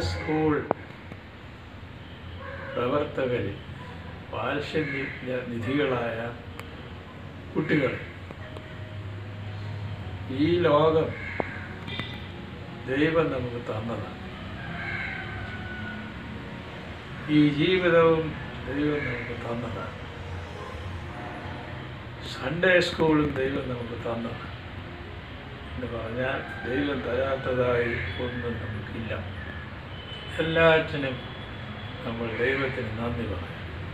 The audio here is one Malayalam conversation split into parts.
സ്കൂൾ പ്രവർത്തകരിൽ വാത്സല്യ നിധികളായ കുട്ടികൾ ഈ ലോകം ദൈവം നമുക്ക് തന്നതാണ് ഈ ജീവിതവും ദൈവം നമുക്ക് തന്നതാണ് സൺഡേ സ്കൂളും ദൈവം നമുക്ക് തന്നതാണ് എന്ന് പറഞ്ഞാൽ ദൈവം തരാത്തതായി ഒന്നും നമുക്കില്ല എല്ലാറ്റിനും നമ്മൾ ദൈവത്തിന് നന്ദി പറയാം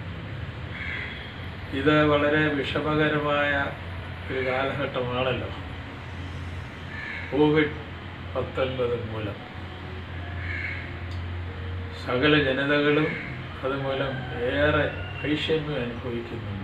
ഇത് വളരെ വിഷമകരമായ ഒരു കാലഘട്ടമാണല്ലോ കോവിഡ് പത്തൊൻപത് മൂലം സകല ജനതകളും അതുമൂലം ഏറെ വൈഷമ്യം അനുഭവിക്കുന്നുണ്ട്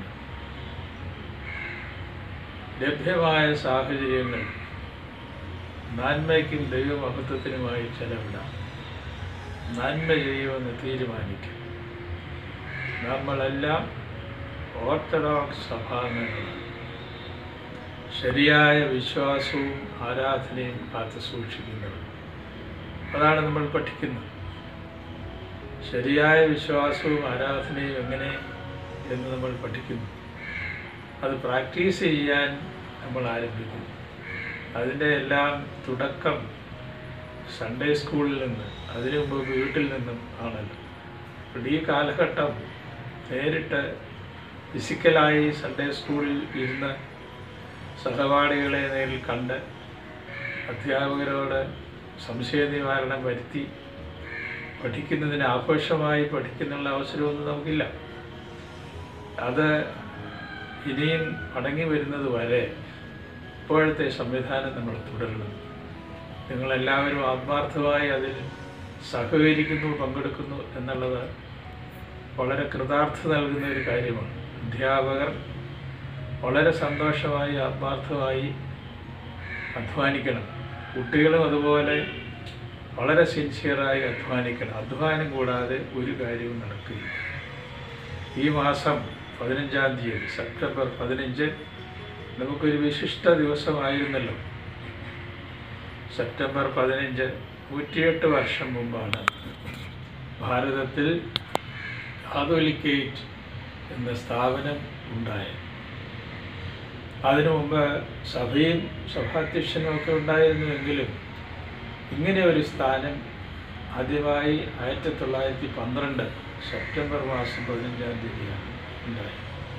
ലഭ്യമായ സാഹചര്യങ്ങൾ നന്മയ്ക്കും ദൈവമഹത്വത്തിനുമായി ചെലവിടാം നന്മ ചെയ്യുമെന്ന് തീരുമാനിക്കും നമ്മളെല്ലാം ഓർത്തഡോക്സ് സഭാംഗങ്ങളാണ് ശരിയായ വിശ്വാസവും ആരാധനയും കാത്തു സൂക്ഷിക്കുന്നവർ അതാണ് നമ്മൾ പഠിക്കുന്നത് ശരിയായ വിശ്വാസവും ആരാധനയും എങ്ങനെ എന്ന് നമ്മൾ പഠിക്കുന്നു അത് പ്രാക്ടീസ് ചെയ്യാൻ നമ്മൾ ആരംഭിക്കുന്നു അതിൻ്റെ എല്ലാം തുടക്കം സൺഡേ സ്കൂളിൽ നിന്ന് അതിനു മുമ്പ് വീട്ടിൽ നിന്നും ആണല്ലോ അപ്പോൾ ഈ കാലഘട്ടം നേരിട്ട് ഫിസിക്കലായി സൺഡേ സ്കൂളിൽ ഇരുന്ന് സഹപാഠികളെ നേരിൽ കണ്ട് അധ്യാപകരോട് സംശയ നിവാരണം വരുത്തി പഠിക്കുന്നതിന് ആഘോഷമായി പഠിക്കുന്നുള്ള അവസരമൊന്നും നമുക്കില്ല അത് ഇനിയും മടങ്ങി വരുന്നത് വരെ ഇപ്പോഴത്തെ സംവിധാനം നമ്മൾ തുടരണം നിങ്ങളെല്ലാവരും ആത്മാർത്ഥമായി അതിൽ സഹകരിക്കുന്നു പങ്കെടുക്കുന്നു എന്നുള്ളത് വളരെ കൃതാർത്ഥത നൽകുന്ന ഒരു കാര്യമാണ് അധ്യാപകർ വളരെ സന്തോഷമായി ആത്മാർത്ഥമായി അധ്വാനിക്കണം കുട്ടികളും അതുപോലെ വളരെ സിൻസിയറായി അധ്വാനിക്കണം അധ്വാനം കൂടാതെ ഒരു കാര്യവും നടക്കില്ല ഈ മാസം പതിനഞ്ചാം തീയതി സെപ്റ്റംബർ പതിനഞ്ച് നമുക്കൊരു വിശിഷ്ട ദിവസമായിരുന്നല്ലോ സെപ്റ്റംബർ പതിനഞ്ച് നൂറ്റിയെട്ട് വർഷം മുമ്പാണ് ഭാരതത്തിൽ കാതോലിക്കേറ്റ് എന്ന സ്ഥാപനം ഉണ്ടായത് അതിനു മുമ്പ് സഭയും സഭാധ്യക്ഷനും ഒക്കെ ഉണ്ടായിരുന്നുവെങ്കിലും ഇങ്ങനെ ഒരു സ്ഥാനം ആദ്യമായി ആയിരത്തി തൊള്ളായിരത്തി പന്ത്രണ്ട് സെപ്റ്റംബർ മാസം പതിനഞ്ചാം തീയതിയാണ് ഉണ്ടായത്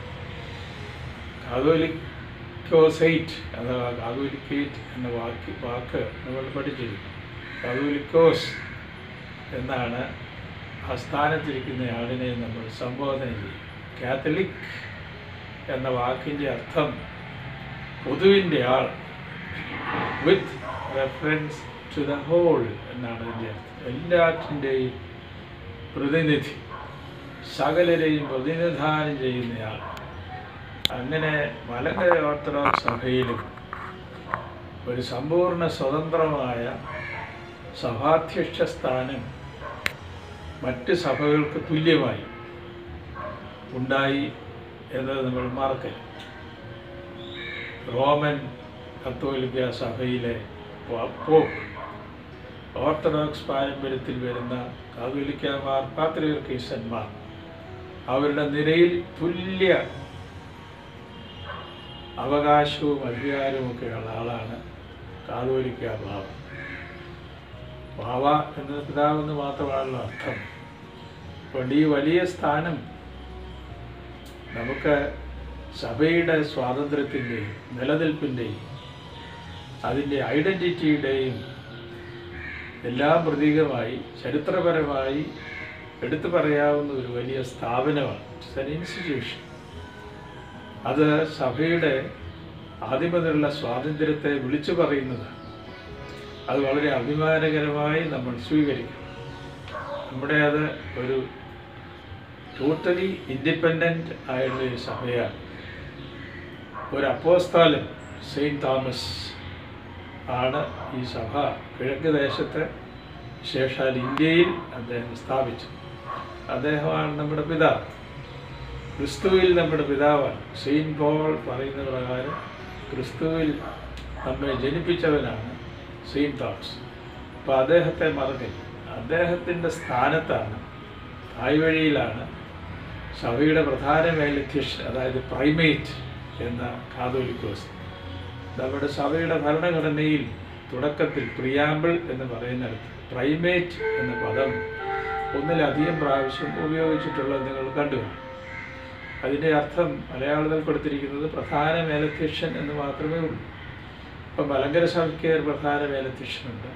കാതോലിക്കോസൈറ്റ് അഥവാ കാതോലിക്കേറ്റ് എന്ന വാക്ക് വാക്ക് നമ്മൾ പഠിച്ചിരുന്നു കാതോലിക്കോസ് എന്നാണ് ആ സ്ഥാനത്തിരിക്കുന്ന ആളിനെ നമ്മൾ സംബോധന ചെയ്യും കാത്തലിക് എന്ന വാക്കിൻ്റെ അർത്ഥം പൊതുവിൻ്റെ ആൾ with reference to the whole എന്നാണ് അതിൻ്റെ അർത്ഥം എല്ലാറ്റിൻ്റെയും പ്രതിനിധി സകലരെയും പ്രതിനിധാനം ചെയ്യുന്നയാൾ അങ്ങനെ മലങ്കര ഓർത്തഡോക്സ് സഭയിലും ഒരു സമ്പൂർണ്ണ സ്വതന്ത്രമായ സഭാധ്യക്ഷ സ്ഥാനം മറ്റ് സഭകൾക്ക് തുല്യമായി ഉണ്ടായി എന്നത് നമ്മൾ മറക്കരുത് റോമൻ കത്തോലിക്ക സഭയിലെ പോ- പോപ്പ് ഓർത്തഡോക്സ് പാരമ്പര്യത്തിൽ വരുന്ന കാതോലിക്കമാർ പാത്രികർക്കീസന്മാർ അവരുടെ നിരയിൽ തുല്യ അവകാശവും അധികാരവും ഒക്കെയുള്ള ആളാണ് കാതോലിക്ക ബാവ ബാവ എന്നത് പിതാവെന്ന് മാത്രമാണല്ലോ അർത്ഥം അതുകൊണ്ട് ഈ വലിയ സ്ഥാനം നമുക്ക് സഭയുടെ സ്വാതന്ത്ര്യത്തിൻ്റെയും നിലനിൽപ്പിൻ്റെയും അതിൻ്റെ ഐഡൻറ്റിറ്റിയുടെയും എല്ലാം പ്രതീകമായി ചരിത്രപരമായി എടുത്തു പറയാവുന്ന ഒരു വലിയ സ്ഥാപനമാണ് ഇറ്റ്സ് എൻ ഇൻസ്റ്റിറ്റ്യൂഷൻ അത് സഭയുടെ ആധിപത്യമുള്ള സ്വാതന്ത്ര്യത്തെ വിളിച്ചു പറയുന്നതാണ് അത് വളരെ അഭിമാനകരമായി നമ്മൾ സ്വീകരിക്കും നമ്മുടെ അത് ഒരു ടോട്ടലി ഇൻഡിപെൻഡൻ്റ് ആയിട്ടുള്ള ഒരു സഭയാണ് ഒരു അപ്പോസ്താലൻ സെയിൻറ്റ് തോമസ് ആണ് ഈ സഭ കിഴക്ക് ദേശത്ത് ശേഷാൽ ഇന്ത്യയിൽ അദ്ദേഹം സ്ഥാപിച്ചു അദ്ദേഹമാണ് നമ്മുടെ പിതാവ് ക്രിസ്തുവിൽ നമ്മുടെ പിതാവാണ് സെയിൻറ്റ് പോൾ പറയുന്ന പ്രകാരം ക്രിസ്തുവിൽ നമ്മെ ജനിപ്പിച്ചവനാണ് സെയിൻറ്റ് തോമസ് അപ്പോൾ അദ്ദേഹത്തെ മറക്കരുത് അദ്ദേഹത്തിൻ്റെ സ്ഥാനത്താണ് തായ്വഴിയിലാണ് സഭയുടെ പ്രധാന മേലധ്യക്ഷൻ അതായത് പ്രൈമേറ്റ് എന്ന കാതോലിക്കോസ് നമ്മുടെ സഭയുടെ ഭരണഘടനയിൽ തുടക്കത്തിൽ പ്രിയാമ്പിൾ എന്ന് പറയുന്നിടത്ത് പ്രൈമേറ്റ് എന്ന പദം ഒന്നിലധികം പ്രാവശ്യം ഉപയോഗിച്ചിട്ടുള്ളത് നിങ്ങൾ കണ്ടു കാണും. അതിൻ്റെ അർത്ഥം മലയാളത്തിൽ കൊടുത്തിരിക്കുന്നത് പ്രധാന മേലധ്യക്ഷൻ എന്ന് മാത്രമേ ഉള്ളൂ ഇപ്പം മലങ്കര സഭയ്ക്ക് ഒരു പ്രധാന മേലധ്യക്ഷനുണ്ട്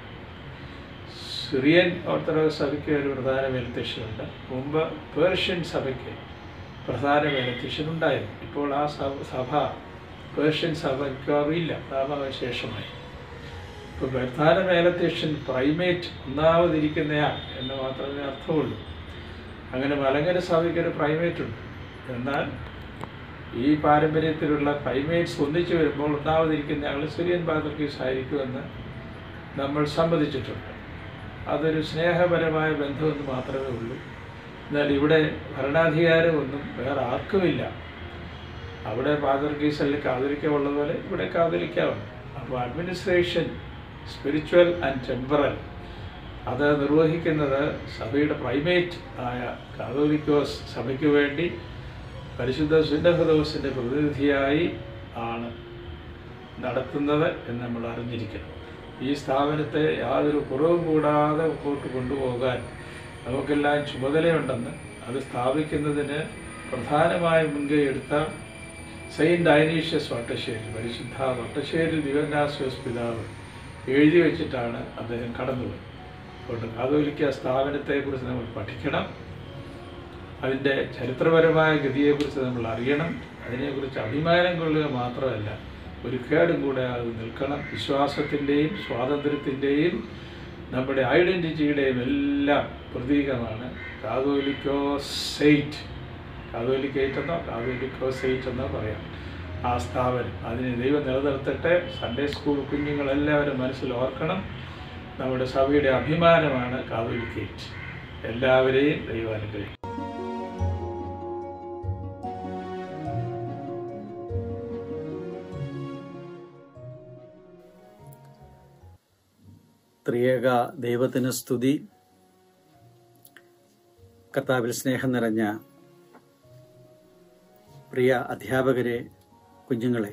സിറിയൻ ഓർത്തഡോക്സ് സഭയ്ക്ക് ഒരു പ്രധാന മേലധ്യക്ഷനുണ്ട് മുമ്പ് പേർഷ്യൻ സഭയ്ക്ക് പ്രധാന മേലധ്യക്ഷൻ ഉണ്ടായിരുന്നു ഇപ്പോൾ ആ സഭ സഭ പേർഷ്യൻ സഭ മിക്കവാറുമില്ല നാമവിശേഷമായി ഇപ്പോൾ പ്രധാന മേലധ്യക്ഷൻ പ്രൈമേറ്റ് ഒന്നാമതിരിക്കുന്നയാൾ എന്ന് മാത്രമേ അർത്ഥമുള്ളൂ അങ്ങനെ മലങ്കര സഭയ്ക്ക് ഒരു പ്രൈമേറ്റ് ഉണ്ട് എന്നാൽ ഈ പാരമ്പര്യത്തിലുള്ള പ്രൈമേറ്റ്സ് ഒന്നിച്ചു വരുമ്പോൾ ഒന്നാമതിരിക്കുന്ന ആൾ സിറിയൻ പാത്രക്കീസ് ആയിരിക്കുമെന്ന് നമ്മൾ സമ്മതിച്ചിട്ടുണ്ട് അതൊരു സ്നേഹപരമായ ബന്ധമെന്ന് മാത്രമേ ഉള്ളൂ എന്നാൽ ഇവിടെ ഭരണാധികാരമൊന്നും വേറെ ആർക്കുമില്ല അവിടെ പാതർക്കീസ് അല്ലെങ്കിൽ കാതലിക്ക ഉള്ളതുപോലെ ഇവിടെ കാതലിക്കാവുന്നു അപ്പോൾ അഡ്മിനിസ്ട്രേഷൻ സ്പിരിച്വൽ ആൻഡ് ടെമ്പറൽ അത് നിർവഹിക്കുന്നത് സഭയുടെ പ്രൈമേറ്റ് ആയ കാതോലിക്കോസ് സഭയ്ക്ക് വേണ്ടി പരിശുദ്ധ സുന്നഹദോസിൻ്റെ പ്രതിനിധിയായി ആണ് നടത്തുന്നത് എന്ന് നമ്മൾ അറിഞ്ഞിരിക്കണം ഈ സ്ഥാപനത്തെ യാതൊരു കുറവും കൂടാതെ മുമ്പോട്ട് കൊണ്ടുപോകാൻ നമുക്കെല്ലാം ചുമതലയുണ്ടെന്ന് അത് സ്ഥാപിക്കുന്നതിന് പ്രധാനമായ മുൻകൈ എടുത്ത സെയിൻറ്റ് ഐനീഷ്യസ് വട്ടശ്ശേരി പരിശുദ്ധ വട്ടശ്ശേരി ദിവന്നാസ്യോസ് പിതാവ് എഴുതി വെച്ചിട്ടാണ് അദ്ദേഹം കടന്നുപോയത് അതുകൊണ്ട് കാതോലിക്ക സ്ഥാപനത്തെക്കുറിച്ച് നമ്മൾ പഠിക്കണം അതിൻ്റെ ചരിത്രപരമായ ഗതിയെക്കുറിച്ച് നമ്മൾ അറിയണം അതിനെക്കുറിച്ച് അഭിമാനം കൊള്ളുക മാത്രമല്ല ഒരു കേടും കൂടെ അത് നിൽക്കണം വിശ്വാസത്തിൻ്റെയും സ്വാതന്ത്ര്യത്തിൻ്റെയും നമ്മുടെ ഐഡൻറ്റിറ്റിയുടെയും എല്ലാം പ്രതീകമാണ് കാതോലിക്കോ സെയ്റ്റ് കാതോലിക്കേറ്റ് എന്നോ കാതോലിക്കോ സെയ്റ്റ് എന്നോ പറയാം ആ സ്ഥാപനം അതിനെ ദൈവം നിലനിർത്തട്ടെ സൺഡേ സ്കൂൾ കുഞ്ഞുങ്ങളെല്ലാവരും മനസ്സിൽ ഓർക്കണം നമ്മുടെ സഭയുടെ അഭിമാനമാണ് കാതോലിക്കേറ്റ് എല്ലാവരെയും ദൈവം അനുഗ്രഹിക്കും ത്രിയേക ദൈവത്തിന് സ്തുതി കർത്താവിൽ സ്നേഹം നിറഞ്ഞ പ്രിയ അധ്യാപകരെ കുഞ്ഞുങ്ങളെ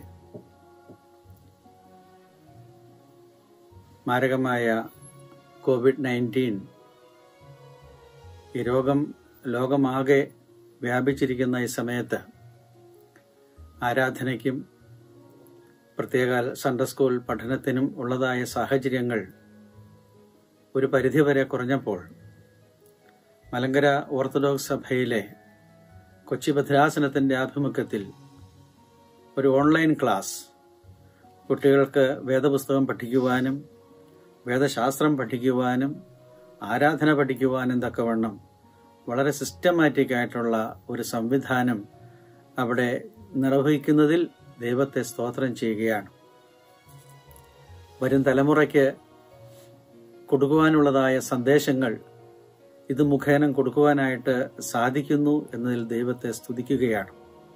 മാരകമായ കോവിഡ് നയൻറ്റീൻ ഈ രോഗം ലോകമാകെ വ്യാപിച്ചിരിക്കുന്ന ഈ സമയത്ത് ആരാധനയ്ക്കും പ്രത്യേക സൺഡേ സ്കൂൾ പഠനത്തിനും ഉള്ളതായ സാഹചര്യങ്ങൾ ഒരു പരിധിവരെ കുറഞ്ഞപ്പോൾ മലങ്കര ഓർത്തഡോക്സ് സഭയിലെ കൊച്ചി ഭദ്രാസനത്തിന്റെ ആഭിമുഖ്യത്തിൽ ഒരു ഓൺലൈൻ ക്ലാസ് കുട്ടികൾക്ക് വേദപുസ്തകം പഠിക്കുവാനും വേദശാസ്ത്രം പഠിക്കുവാനും ആരാധന പഠിക്കുവാനും തക്കവണ്ണം വളരെ സിസ്റ്റമാറ്റിക് ആയിട്ടുള്ള ഒരു സംവിധാനം അവിടെ നിർവഹിക്കുന്നതിൽ ദൈവത്തെ സ്തോത്രം ചെയ്യുകയാണ് വരും തലമുറയ്ക്ക് കൊടുക്കുവാനുള്ളതായ സന്ദേശങ്ങൾ ഇത് മുഖേന കൊടുക്കുവാനായിട്ട് സാധിക്കുന്നു എന്നതിൽ ദൈവത്തെ സ്തുതിക്കുകയാണ്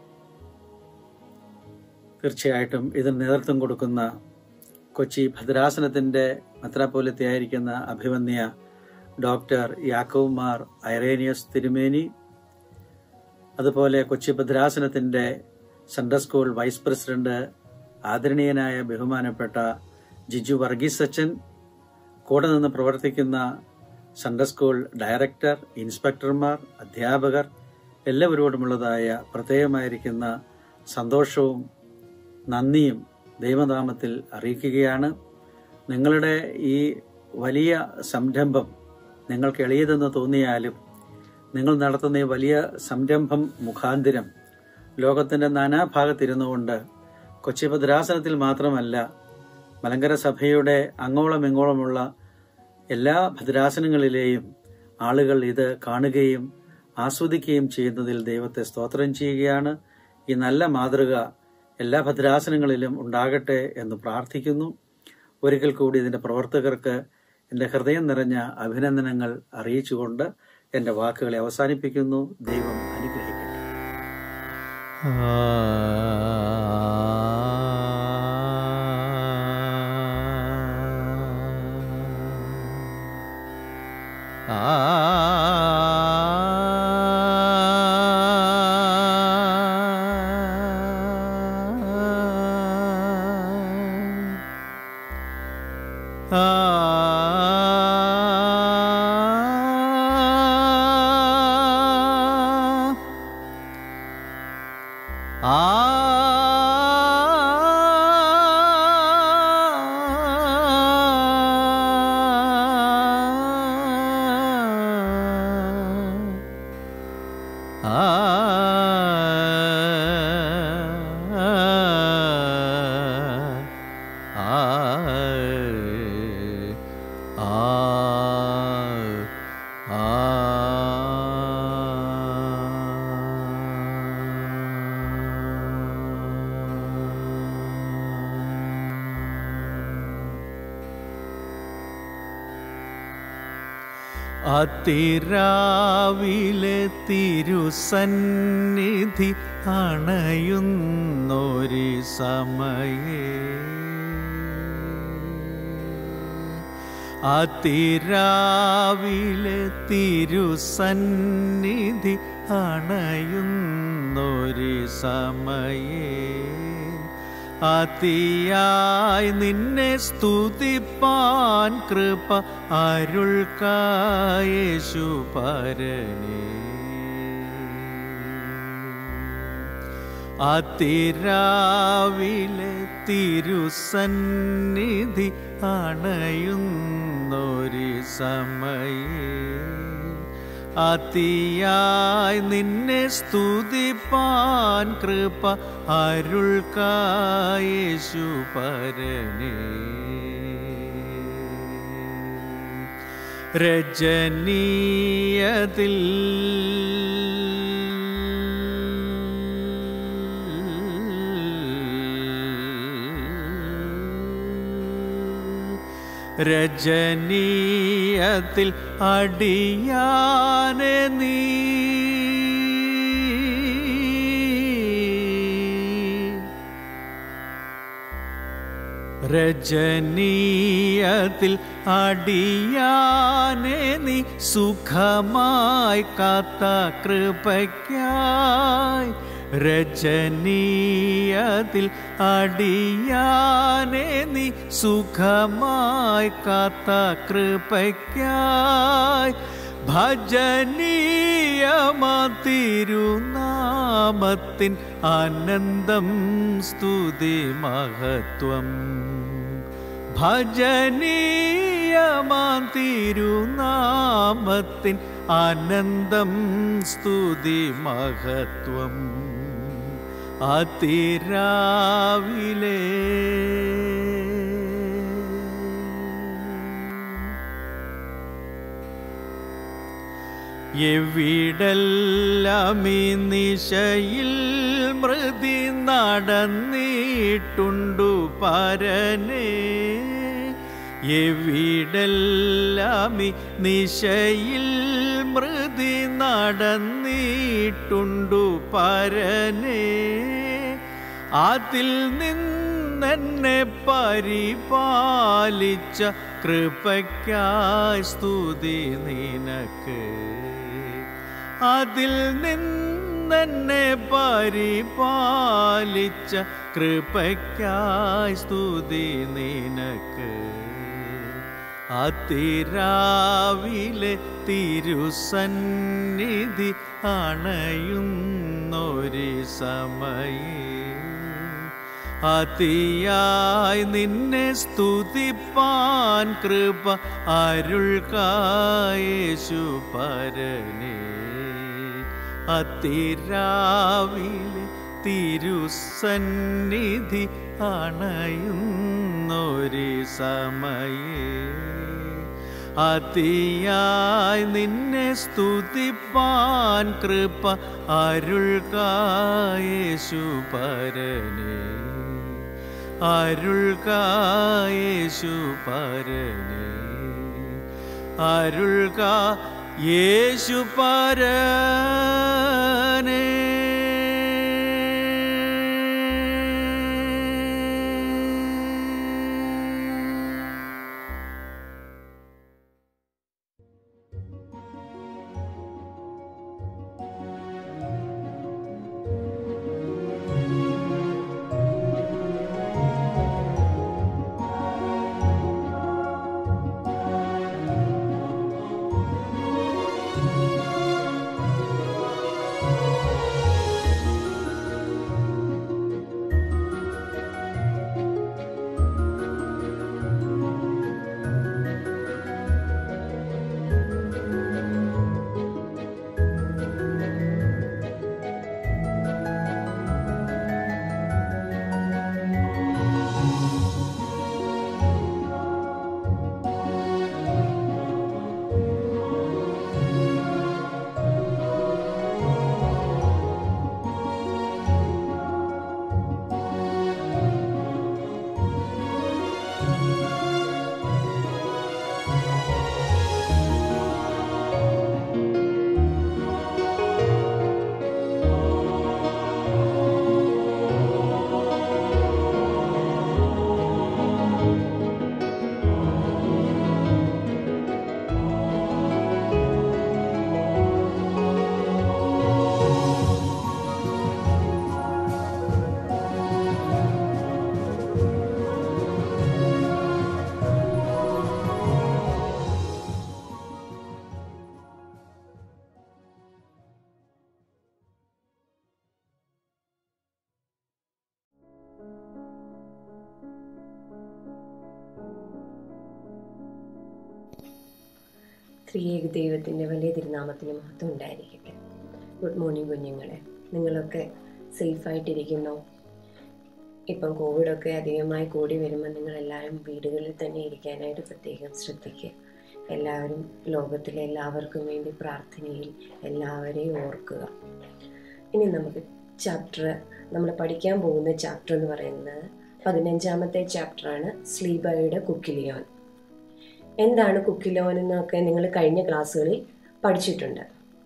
തീർച്ചയായിട്ടും ഇതിന് നേതൃത്വം കൊടുക്കുന്ന കൊച്ചി ഭദ്രാസനത്തിന്റെ മെത്രാപ്പോലത്തെയായിരിക്കുന്ന അഭിമന്യ ഡോക്ടർ യാക്കോവ് മാർ ഐറേനിയസ് തിരുമേനി അതുപോലെ കൊച്ചി ഭദ്രാസനത്തിന്റെ സൺഡേ സ്കൂൾ വൈസ് പ്രസിഡന്റ് ആദരണീയനായ ബഹുമാനപ്പെട്ട ജിജു വർഗീസ് അച്ചൻ കൂടെ നിന്ന് പ്രവർത്തിക്കുന്ന സൺഡേ സ്കൂൾ ഡയറക്ടർ ഇൻസ്പെക്ടർമാർ അധ്യാപകർ എല്ലാവരോടുമുള്ളതായ പ്രത്യേകമായിരിക്കുന്ന സന്തോഷവും നന്ദിയും ദൈവനാമത്തിൽ അറിയിക്കുകയാണ് നിങ്ങളുടെ ഈ വലിയ സംരംഭം നിങ്ങൾക്ക് എളിയതെന്ന് തോന്നിയാലും നിങ്ങൾ നടത്തുന്ന ഈ വലിയ സംരംഭം മുഖാന്തിരം ലോകത്തിന്റെ നാനാഭാഗത്തിരുന്നുകൊണ്ട് കൊച്ചി ഭദ്രാസനത്തിൽ മാത്രമല്ല മലങ്കര സഭയുടെ അങ്ങോളം ഇങ്ങോളമുള്ള എല്ലാ ഭദ്രാസനങ്ങളിലെയും ആളുകൾ ഇത് കാണുകയും ആസ്വദിക്കുകയും ചെയ്യുന്നതിൽ ദൈവത്തെ സ്തോത്രം ചെയ്യുകയാണ് ഈ നല്ല മാതൃക എല്ലാ ഭദ്രാസനങ്ങളിലും ഉണ്ടാകട്ടെ എന്ന് പ്രാർത്ഥിക്കുന്നു ഒരിക്കൽ കൂടി ഇതിന്റെ പ്രവർത്തകർക്ക് എൻ്റെ ഹൃദയം നിറഞ്ഞ അഭിനന്ദനങ്ങൾ അറിയിച്ചുകൊണ്ട് എൻ്റെ വാക്കുകളെ അവസാനിപ്പിക്കുന്നു ദൈവം അനുഗ്രഹിക്കട്ടെ അതിരാവിലെ തിരുസന്നിധി അണയുന്നൊരു സമയേ അതിരാവിലെ തിരുസന്നിധി അണയുന്നൊരു സമയേ അതിയായി നിന്നെ സ്തുതിപ്പാൻ കൃപ അരുൾക്കായേശു പരനേ അതിരാവിലെ തിരുസന്നിധി അണയുന്നൊരു സമയേ അതിയായി നിന്നെ സ്തുതിപ്പാൻ കൃപ അരുൾക്കായേശു പരനേ രജനീയതിൽ രജനീയത്തിൽ അടിയാനെ നീ രജനീയത്തിൽ അടിയാനെ നീ സുഖമായി കാത്ത കൃപയ്ക്കായി രജനീയത്തിൽ അടിയാനെ നീ സുഖമായി കാത്ത കൃപയ്ക്കായി ഭജനീയമതിരുനാമത്തിൻ ആനന്ദം സ്തുതി മഹത്വം ഭജനീയമാതിരുനാമത്തിൻ ആനന്ദം സ്തുതി മഹത്വം അതിരാവിലേ എവിടെല്ലാമീ നിശയിൽ മൃതി നടന്നിട്ടുണ്ടു പരനേ എവിടെല്ലാമി നിശയിൽ മൃതി നടന്നിട്ടുണ്ടു പരനേ അതിൽ നിന്നെന്നെ പരിപാലിച്ച കൃപയ്ക്കായി സ്തുതി നിനക്ക് അതിൽ നിന്നെന്നെ പരിപാലിച്ച കൃപയ്ക്കായി സ്തുതി നിനക്ക് അതിരാവിലെ തിരുസന്നിധി അണയുന്നൊരു സമയേ അതിയായി നിന്നെ സ്തുതിപ്പാൻ കൃപ അരുൾക്കായേശു പരനേ അതിരാവിലെ തിരുസന്നിധി അണയുന്നൊരു സമയേ അതിയായി നിന്നെ സ്തുതിപ്പാൻ കൃപ അരുൾക്കായേശു പരനേ അരുൾക്കായേശു പരനേ അരുൾക്ക യേശു പരനേ ത്രിയേക ദൈവത്തിൻ്റെ വലിയ തിരുനാമത്തിന് മഹത്വം ഉണ്ടായിരിക്കട്ടെ ഗുഡ് മോർണിംഗ് കുഞ്ഞുങ്ങളെ നിങ്ങളൊക്കെ സേഫായിട്ടിരിക്കുന്നോ ഇപ്പം കോവിഡൊക്കെ അധികമായി കൂടി വരുമ്പോൾ നിങ്ങളെല്ലാവരും വീടുകളിൽ തന്നെ ഇരിക്കാനായിട്ട് പ്രത്യേകം ശ്രദ്ധിക്കുക എല്ലാവരും ലോകത്തിലെ എല്ലാവർക്കും വേണ്ടി പ്രാർത്ഥനയിൽ എല്ലാവരെയും ഓർക്കുക ഇനി നമുക്ക് ചാപ്റ്റർ നമ്മൾ പഠിക്കാൻ പോകുന്ന ചാപ്റ്റർ എന്ന് പറയുന്നത് പതിനഞ്ചാമത്തെ ചാപ്റ്ററാണ് സ്ലീബയുടെ കുക്കിലിയോൻ എന്താണ് കുക്കിലോൻ എന്നൊക്കെ നിങ്ങൾ കഴിഞ്ഞ ക്ലാസ്സുകളിൽ പഠിച്ചിട്ടുണ്ട്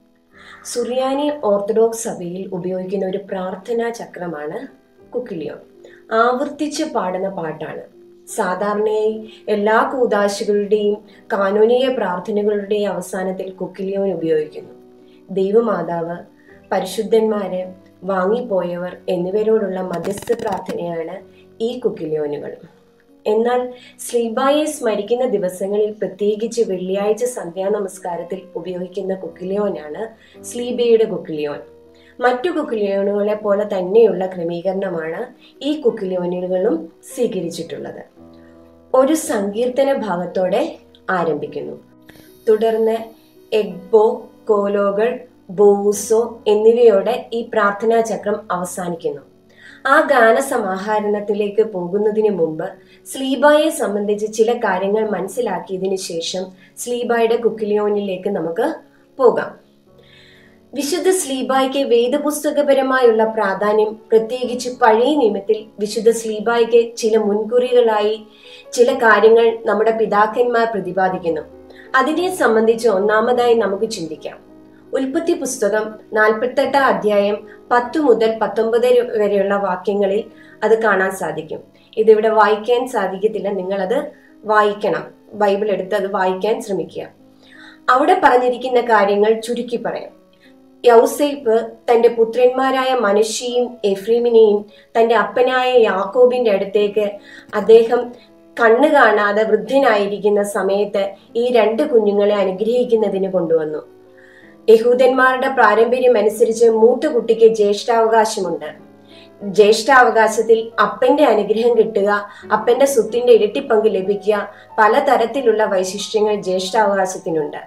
സുറിയാനി ഓർത്തഡോക്സ് സഭയിൽ ഉപയോഗിക്കുന്ന ഒരു പ്രാർത്ഥനാ ചക്രമാണ് കുക്കിലിയോൻ ആവർത്തിച്ച് പാടുന്ന പാട്ടാണ് സാധാരണയായി എല്ലാ കൂതാശകളുടെയും കാനൂനീയ പ്രാർത്ഥനകളുടെയും അവസാനത്തിൽ കുക്കിലിയോൻ ഉപയോഗിക്കുന്നു ദൈവമാതാവ് പരിശുദ്ധന്മാര് വാങ്ങിപ്പോയവർ എന്നിവരോടുള്ള മധ്യസ്ഥ പ്രാർത്ഥനയാണ് ഈ കുക്കിലിയോനുകൾ എന്നാൽ സ്ലീബായെ സ്മരിക്കുന്ന ദിവസങ്ങളിൽ പ്രത്യേകിച്ച് വെള്ളിയാഴ്ച സന്ധ്യാനമസ്കാരത്തിൽ ഉപയോഗിക്കുന്ന കുക്കിലിയോനാണ് സ്ലീബയുടെ കുക്കിലിയോൻ മറ്റു കുക്കിലിയോനുകളെ പോലെ തന്നെയുള്ള ക്രമീകരണമാണ് ഈ കുക്കിലിയോനുകളും സ്വീകരിച്ചിട്ടുള്ളത് ഒരു സങ്കീർത്തന ഭാഗത്തോടെ ആരംഭിക്കുന്നു തുടർന്ന് എഗ്ബോ കോലോകൾ ബോസോ എന്നിവയോടെ ഈ പ്രാർത്ഥനാ ചക്രം അവസാനിക്കുന്നു ആ ഗാനസമാഹരണത്തിലേക്ക് പോകുന്നതിന് മുമ്പ് സ്ലീബായെ സംബന്ധിച്ച് ചില കാര്യങ്ങൾ മനസ്സിലാക്കിയതിനു ശേഷം സ്ലീബായുടെ കുക്കിലിയോനിലേക്ക് നമുക്ക് പോകാം വിശുദ്ധ സ്ലീബായ്ക്ക് വേദപുസ്തകപരമായുള്ള പ്രാധാന്യം പ്രത്യേകിച്ച് പഴയ നിയമത്തിൽ വിശുദ്ധ സ്ലീബായ്ക്ക് ചില മുൻകുറികളായി ചില കാര്യങ്ങൾ നമ്മുടെ പിതാക്കന്മാർ പ്രതിപാദിക്കുന്നു അതിനെ സംബന്ധിച്ച് ഒന്നാമതായി നമുക്ക് ചിന്തിക്കാം ഉൽപ്പത്തി പുസ്തകം നാൽപ്പത്തെട്ടാം അധ്യായം പത്ത് മുതൽ പത്തൊമ്പത് വരെയുള്ള വാക്യങ്ങളിൽ അത് കാണാൻ സാധിക്കും ഇതിവിടെ വായിക്കാൻ സാധിക്കത്തില്ല നിങ്ങളത് വായിക്കണം ബൈബിൾ എടുത്ത് അത് വായിക്കാൻ ശ്രമിക്കുക അവിടെ പറഞ്ഞിരിക്കുന്ന കാര്യങ്ങൾ ചുരുക്കി പറയാം യൗസേപ്പ് തന്റെ പുത്രന്മാരായ മനുഷ്യയും എഫ്രീമിനെയും തന്റെ അപ്പനായ യാക്കോബിന്റെ അടുത്തേക്ക് അദ്ദേഹം കണ്ണു കാണാതെ വൃദ്ധനായിരിക്കുന്ന സമയത്ത് ഈ രണ്ട് കുഞ്ഞുങ്ങളെ അനുഗ്രഹിക്കുന്നതിന് കൊണ്ടുവന്നു യഹൂദന്മാരുടെ പാരമ്പര്യം അനുസരിച്ച് മൂത്ത കുട്ടിക്ക് ജ്യേഷ്ഠാവകാശമുണ്ട് ജ്യേഷ്ഠാവകാശത്തിൽ അപ്പന്റെ അനുഗ്രഹം കിട്ടുക അപ്പന്റെ സ്വത്തിന്റെ ഇരട്ടിപ്പങ്ക് ലഭിക്കുക പലതരത്തിലുള്ള വൈശിഷ്ട്യങ്ങൾ ജ്യേഷ്ഠാവകാശത്തിനുണ്ട്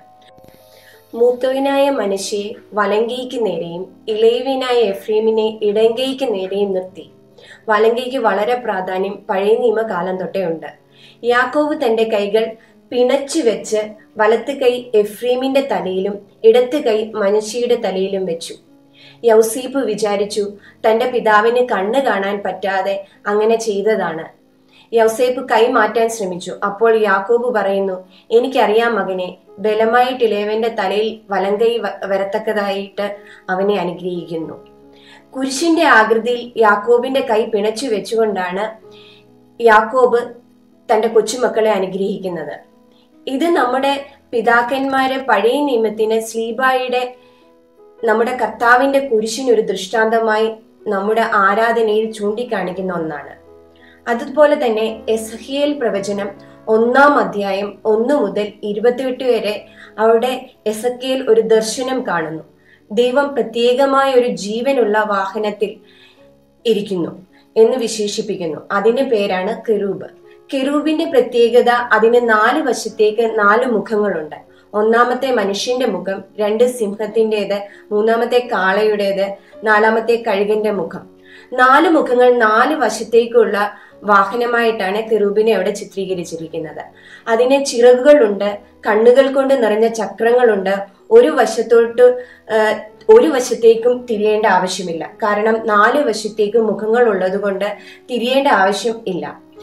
മൂത്തവനായ മനുഷ്യയെ വലങ്കൈക്ക് നേരെയും ഇളയവനായ എഫ്രീമിനെ ഇടങ്കൈക്ക് നേരെയും നിർത്തി വലങ്കൈക്ക് വളരെ പ്രാധാന്യം പഴയ നിയമകാലം തൊട്ടേ ഉണ്ട് യാക്കോവ് തന്റെ കൈകൾ പിണച്ചു വെച്ച് വലത്ത് കൈ എഫ്രീമിന്റെ തലയിലും ഇടത്ത് കൈ മനുഷ്യയുടെ തലയിലും വെച്ചു യൗസീപ്പ് വിചാരിച്ചു തന്റെ പിതാവിന് കണ്ണ് കാണാൻ പറ്റാതെ അങ്ങനെ ചെയ്തതാണ് യൗസേപ്പ് കൈ മാറ്റാൻ ശ്രമിച്ചു അപ്പോൾ യാക്കോബ് പറയുന്നു എനിക്കറിയാം മകനെ ബലമായിട്ട് ഇളയവന്റെ തലയിൽ വലങ്കൈ വരത്തക്കതായിട്ട് അവനെ അനുഗ്രഹിക്കുന്നു കുരിശിന്റെ ആകൃതിയിൽ യാക്കോബിന്റെ കൈ പിണച്ചു വെച്ചുകൊണ്ടാണ് യാക്കോബ് തന്റെ കൊച്ചുമക്കളെ അനുഗ്രഹിക്കുന്നത് ഇത് നമ്മുടെ പിതാക്കന്മാര് പഴയ നിയമത്തിന് സ്ലീബായുടെ നമ്മുടെ കർത്താവിന്റെ കുരിശിന് ഒരു ദൃഷ്ടാന്തമായി നമ്മുടെ ആരാധനയിൽ ചൂണ്ടിക്കാണിക്കുന്ന ഒന്നാണ് അതുപോലെ തന്നെ എസഹിയൽ പ്രവചനം ഒന്നാം അധ്യായം ഒന്ന് മുതൽ ഇരുപത്തിയെട്ട് വരെ അവിടെ എസക്കിയൽ ഒരു ദർശനം കാണുന്നു ദൈവം പ്രത്യേകമായ ഒരു ജീവനുള്ള വാഹനത്തിൽ ഇരിക്കുന്നു എന്ന് വിശേഷിപ്പിക്കുന്നു അതിന്റെ പേരാണ് കെറൂബ് കെറൂബിന്റെ പ്രത്യേകത അതിന് നാല് വശത്തേക്ക് നാല് മുഖങ്ങളുണ്ട് ഒന്നാമത്തെ മനുഷ്യന്റെ മുഖം രണ്ട് സിംഹത്തിൻ്റെത് മൂന്നാമത്തെ കാളയുടേത് നാലാമത്തെ കഴുകന്റെ മുഖം നാല് മുഖങ്ങൾ നാല് വശത്തേക്കുള്ള വാഹനമായിട്ടാണ് കെറൂബിനെ അവിടെ ചിത്രീകരിച്ചിരിക്കുന്നത് അതിന് ചിറകുകളുണ്ട് കണ്ണുകൾ കൊണ്ട് നിറഞ്ഞ ചക്രങ്ങളുണ്ട് ഒരു വശത്തോട്ട് ഒരു വശത്തേക്കും തിരിയേണ്ട ആവശ്യമില്ല കാരണം നാല് വശത്തേക്കും മുഖങ്ങൾ ഉള്ളത് കൊണ്ട് തിരിയേണ്ട ആവശ്യം ഇല്ല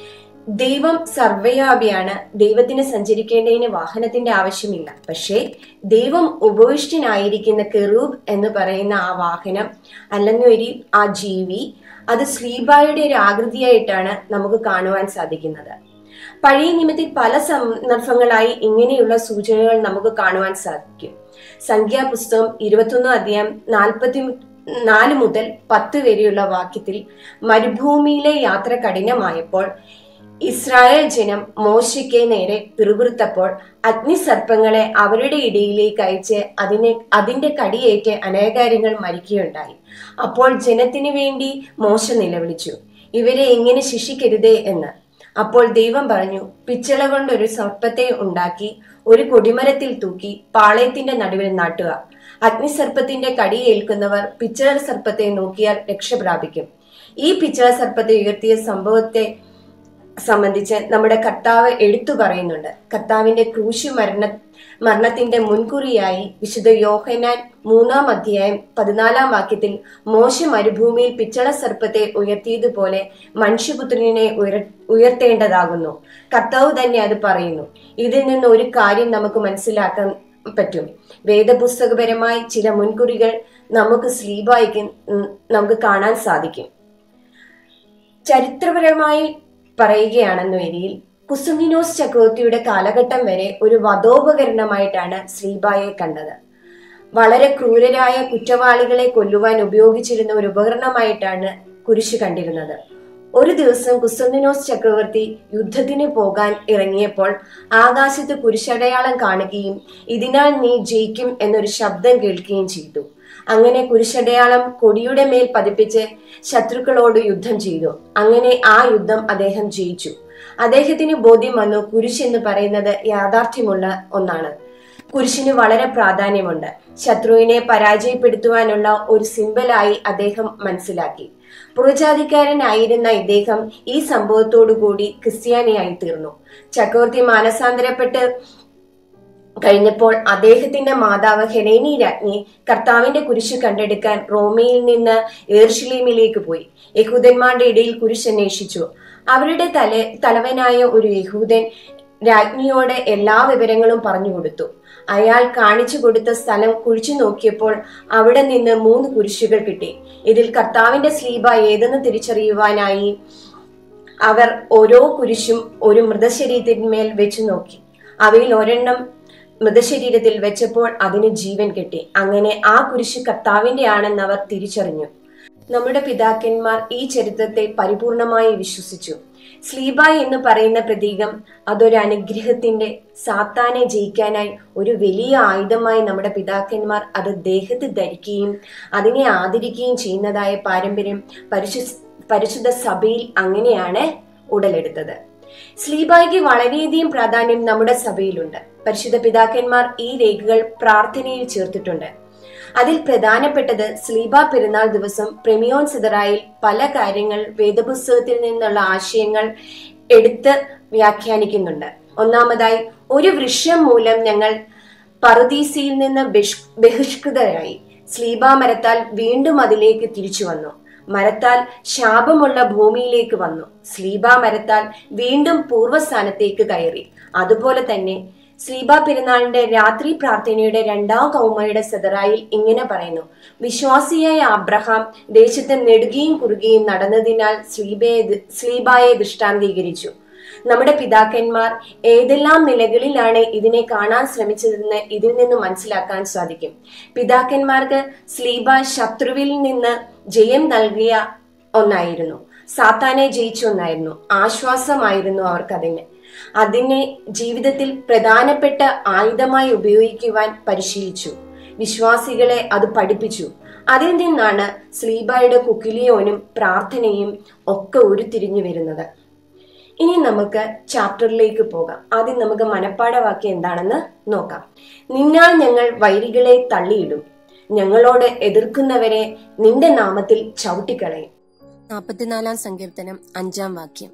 ദൈവം സർവ്വയാപിയാണ് ദൈവത്തിന് സഞ്ചരിക്കേണ്ടതിന് വാഹനത്തിന്റെ ആവശ്യമില്ല പക്ഷേ ദൈവം ഉപവിഷ്ടനായിരിക്കുന്ന കെറൂബ് എന്ന് പറയുന്ന ആ വാഹനം അല്ലെങ്കിൽ ഒരു ആ ജീവി അത് സ്ലീബായുടെ ഒരു ആകൃതിയായിട്ടാണ് നമുക്ക് കാണുവാൻ സാധിക്കുന്നത് പഴയ നിയമത്തിൽ പല സന്ദർഭങ്ങളായി ഇങ്ങനെയുള്ള സൂചനകൾ നമുക്ക് കാണുവാൻ സാധിക്കും സംഖ്യാപുസ്തകം ഇരുപത്തൊന്ന് അധ്യായം നാൽപ്പത്തി നാല് മുതൽ പത്ത് വരെയുള്ള വാക്യത്തിൽ മരുഭൂമിയിലെ യാത്ര കഠിനമായപ്പോൾ ഇസ്രായേൽ ജനം മോശയ്ക്ക് നേരെ പിറുപിറുത്തപ്പോൾ അഗ്നിസർപ്പങ്ങളെ അവരുടെ ഇടയിലേക്ക് അയച്ച് അതിനെ അതിന്റെ കടിയേറ്റ് അനേകാര്യങ്ങൾ മരിക്കുകയുണ്ടായി അപ്പോൾ ജനത്തിനു വേണ്ടി മോശ നിലവിളിച്ചു ഇവരെ എങ്ങനെ ശിക്ഷിക്കരുതേ എന്ന് അപ്പോൾ ദൈവം പറഞ്ഞു പിച്ചള കൊണ്ടൊരു സർപ്പത്തെ ഉണ്ടാക്കി ഒരു കൊടിമരത്തിൽ തൂക്കി പാളയത്തിന്റെ നടുവിൽ നാട്ടുക അഗ്നിസർപ്പത്തിന്റെ കടിയേൽക്കുന്നവർ പിച്ചള സർപ്പത്തെ നോക്കിയാൽ രക്ഷപ്രാപിക്കും ഈ പിച്ചള സർപ്പത്തെ ഉയർത്തിയ സംഭവത്തെ സംബന്ധിച്ച് നമ്മുടെ കർത്താവ് എടുത്തു പറയുന്നുണ്ട് കർത്താവിന്റെ ക്രൂശ് മരണ മരണത്തിന്റെ മുൻകുറിയായി വിശുദ്ധ യോഹനാൻ മൂന്നാം അധ്യായം പതിനാലാം വാക്യത്തിൽ മോശ മരുഭൂമിയിൽ പിച്ചള സർപ്പത്തെ ഉയർത്തിയതുപോലെ മനുഷ്യപുത്രനെ ഉയർ ഉയർത്തേണ്ടതാകുന്നു കർത്താവ് തന്നെ അത് പറയുന്നു ഇതിൽ നിന്ന് ഒരു കാര്യം നമുക്ക് മനസ്സിലാക്കാൻ പറ്റും വേദപുസ്തകപരമായി ചില മുൻകുറികൾ നമുക്ക് സ്ലീബായിക്ക് നമുക്ക് കാണാൻ സാധിക്കും ചരിത്രപരമായി പറയുകയാണെന്ന വരിയിൽ കുസുമിനോസ് ചക്രവർത്തിയുടെ കാലഘട്ടം വരെ ഒരു വധോപകരണമായിട്ടാണ് ശ്രീബായെ കണ്ടത് വളരെ ക്രൂരരായ കുറ്റവാളികളെ കൊല്ലുവാൻ ഉപയോഗിച്ചിരുന്ന ഒരു ഉപകരണമായിട്ടാണ് കുരിശ് കണ്ടിരുന്നത് ഒരു ദിവസം കുസ്തന്തിനോസ് ചക്രവർത്തി യുദ്ധത്തിന് പോകാൻ ഇറങ്ങിയപ്പോൾ ആകാശത്ത് കുരിശടയാളം കാണുകയും ഇതിനാൽ നീ ജയിക്കും എന്നൊരു ശബ്ദം കേൾക്കുകയും ചെയ്തു അങ്ങനെ കുരിശടയാളം കൊടിയുടെ മേൽ പതിപ്പിച്ച് ശത്രുക്കളോട് യുദ്ധം ചെയ്തു അങ്ങനെ ആ യുദ്ധം അദ്ദേഹം ജയിച്ചു അദ്ദേഹത്തിന് ബോധ്യം വന്നു കുരിശ് എന്ന് പറയുന്നത് യാഥാർത്ഥ്യമുള്ള ഒന്നാണ് കുരിശിന് വളരെ പ്രാധാന്യമുണ്ട് ശത്രുവിനെ പരാജയപ്പെടുത്തുവാനുള്ള ഒരു സിമ്പലായി അദ്ദേഹം മനസ്സിലാക്കി പുറജാതിക്കാരനായിരുന്ന ഇദ്ദേഹം ഈ സംഭവത്തോടുകൂടി ക്രിസ്ത്യാനിയായി തീർന്നു ചക്രവർത്തി മാനസാന്തരപ്പെട്ട് കഴിഞ്ഞപ്പോൾ അദ്ദേഹത്തിന്റെ മാതാവ് ഹെലേനി രാജ്ഞി കർത്താവിന്റെ കുരിശ് കണ്ടെടുക്കാൻ റോമയിൽ നിന്ന് ഏർഷലീമിലേക്ക് പോയി യഹൂദന്മാരുടെ ഇടയിൽ കുരിശ് അന്വേഷിച്ചു അവരുടെ തല തലവനായ ഒരു യഹൂദൻ രാജ്ഞിയോട് എല്ലാ വിവരങ്ങളും പറഞ്ഞു കൊടുത്തു അയാൾ കാണിച്ചു കൊടുത്ത സ്ഥലം കുഴിച്ചു നോക്കിയപ്പോൾ അവിടെ നിന്ന് മൂന്ന് കുരിശുകൾ കിട്ടി ഇതിൽ കർത്താവിന്റെ സ്ലീബ ഏതെന്ന് തിരിച്ചറിയുവാനായി അവർ ഓരോ കുരിശും ഒരു മൃതശരീരത്തിന്മേൽ വെച്ചു നോക്കി അവയിൽ ഒരെണ്ണം മൃതശരീരത്തിൽ വെച്ചപ്പോൾ അതിന് ജീവൻ കിട്ടി അങ്ങനെ ആ കുരിശ് കർത്താവിന്റെ ആണെന്ന് അവർ തിരിച്ചറിഞ്ഞു നമ്മുടെ പിതാക്കന്മാർ ഈ ചരിത്രത്തെ പരിപൂർണമായി വിശ്വസിച്ചു സ്ലീബ എന്ന് പറയുന്ന പ്രതീകം അതൊരു അനുഗ്രഹത്തിന്റെ സാത്താനെ ജയിക്കാനായി ഒരു വലിയ ആയുധമായി നമ്മുടെ പിതാക്കന്മാർ അത് ദേഹത്ത് ധരിക്കുകയും അതിനെ ആദരിക്കുകയും ചെയ്യുന്നതായ പാരമ്പര്യം പരിശു പരിശുദ്ധ സഭയിൽ അങ്ങനെയാണ് ഉടലെടുത്തത് സ്ലീബായ്ക്ക് വളരെയധികം പ്രാധാന്യം നമ്മുടെ സഭയിലുണ്ട് പരിശുദ്ധ പിതാക്കന്മാർ ഈ രേഖകൾ പ്രാർത്ഥനയിൽ ചേർത്തിട്ടുണ്ട് അതിൽ പ്രധാനപ്പെട്ടത് സ്ലീബ പെരുന്നാൾ ദിവസം പ്രമിയോൻ സിദറായിൽ പല കാര്യങ്ങൾ വേദപുസ്തകത്തിൽ നിന്നുള്ള ആശയങ്ങൾ എടുത്ത് വ്യാഖ്യാനിക്കുന്നുണ്ട് ഒന്നാമതായി ഒരു വൃക്ഷം മൂലം ഞങ്ങൾ പറുദീസയിൽ നിന്ന് ബഹിഷ്- ബഹിഷ്കൃതരായി സ്ലീബ മരത്താൽ വീണ്ടും അതിലേക്ക് തിരിച്ചു വന്നു മരത്താൽ ശാപമുള്ള ഭൂമിയിലേക്ക് വന്നു സ്ലീബ മരത്താൽ വീണ്ടും പൂർവ്വസ്ഥാനത്തേക്ക് കയറി അതുപോലെ തന്നെ സ്ലീബ പെരുന്നാളിന്റെ രാത്രി പ്രാർത്ഥനയുടെ രണ്ടാം കൗമയുടെ സെതറായിൽ ഇങ്ങനെ പറയുന്നു വിശ്വാസിയായ അബ്രഹാം ദേശത്ത് നെടുകയും കുറുകയും നടന്നതിനാൽ സ്ലീബയെ സ്ലീബായെ ദൃഷ്ടാന്തീകരിച്ചു നമ്മുടെ പിതാക്കന്മാർ ഏതെല്ലാം നിലകളിലാണ് ഇതിനെ കാണാൻ ശ്രമിച്ചതെന്ന് ഇതിൽ നിന്ന് മനസ്സിലാക്കാൻ സാധിക്കും പിതാക്കന്മാർക്ക് സ്ലീബ ശത്രുവിൽ നിന്ന് ജയം നൽകിയ ഒന്നായിരുന്നു സാത്താനെ ജയിച്ച ഒന്നായിരുന്നു ആശ്വാസമായിരുന്നു അവർക്കതിന് അതിനെ ജീവിതത്തിൽ പ്രധാനപ്പെട്ട ആയുധമായി ഉപയോഗിക്കുവാൻ പരിശീലിച്ചു വിശ്വാസികളെ അത് പഠിപ്പിച്ചു അതിൽ നിന്നാണ് സ്ലീബായുടെ കുക്കിലിയോനും പ്രാർത്ഥനയും ഒക്കെ ഉരുത്തിരിഞ്ഞു വരുന്നത് ഇനി നമുക്ക് ചാപ്റ്ററിലേക്ക് പോകാം ആദ്യം നമുക്ക് മനപ്പാഠവാക്യം എന്താണെന്ന് നോക്കാം നിന്നാൽ ഞങ്ങൾ വൈരികളെ തള്ളിയിടും ഞങ്ങളോട് എതിർക്കുന്നവരെ നിന്റെ നാമത്തിൽ ചവിട്ടിക്കളയും നാൽപ്പത്തിനാലാം സങ്കീർത്തനം അഞ്ചാം വാക്യം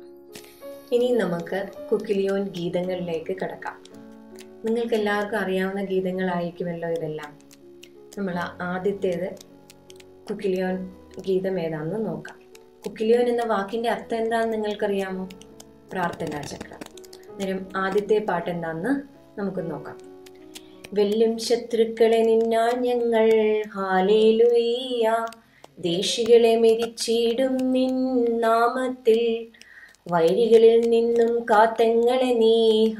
ഇനി നമുക്ക് കുക്കിലിയോൻ ഗീതങ്ങളിലേക്ക് കടക്കാം നിങ്ങൾക്ക് എല്ലാവർക്കും അറിയാവുന്ന ഗീതങ്ങളായിരിക്കുമല്ലോ ഇതെല്ലാം നമ്മൾ ആദ്യത്തേത് കുക്കിലിയോൻ ഗീതം ഏതാണെന്ന് നോക്കാം കുക്കിലിയോൻ എന്ന വാക്കിന്റെ അർത്ഥം എന്താണെന്ന് നിങ്ങൾക്കറിയാമോ പ്രാർത്ഥനാ ചക്രം അന്നേരം ആദ്യത്തെ പാട്ട് എന്താണെന്ന് നമുക്ക് നോക്കാം വെല്ലും ശത്രുക്കളെ നിന്നാൽ ഞങ്ങൾ ഹാലേലുയ്യ ദേശികളെ മെതിച്ചിടും നിൻ നാമത്തിൽ വൈരികളിൽ നിന്നും കാത്തങ്ങളെ നീ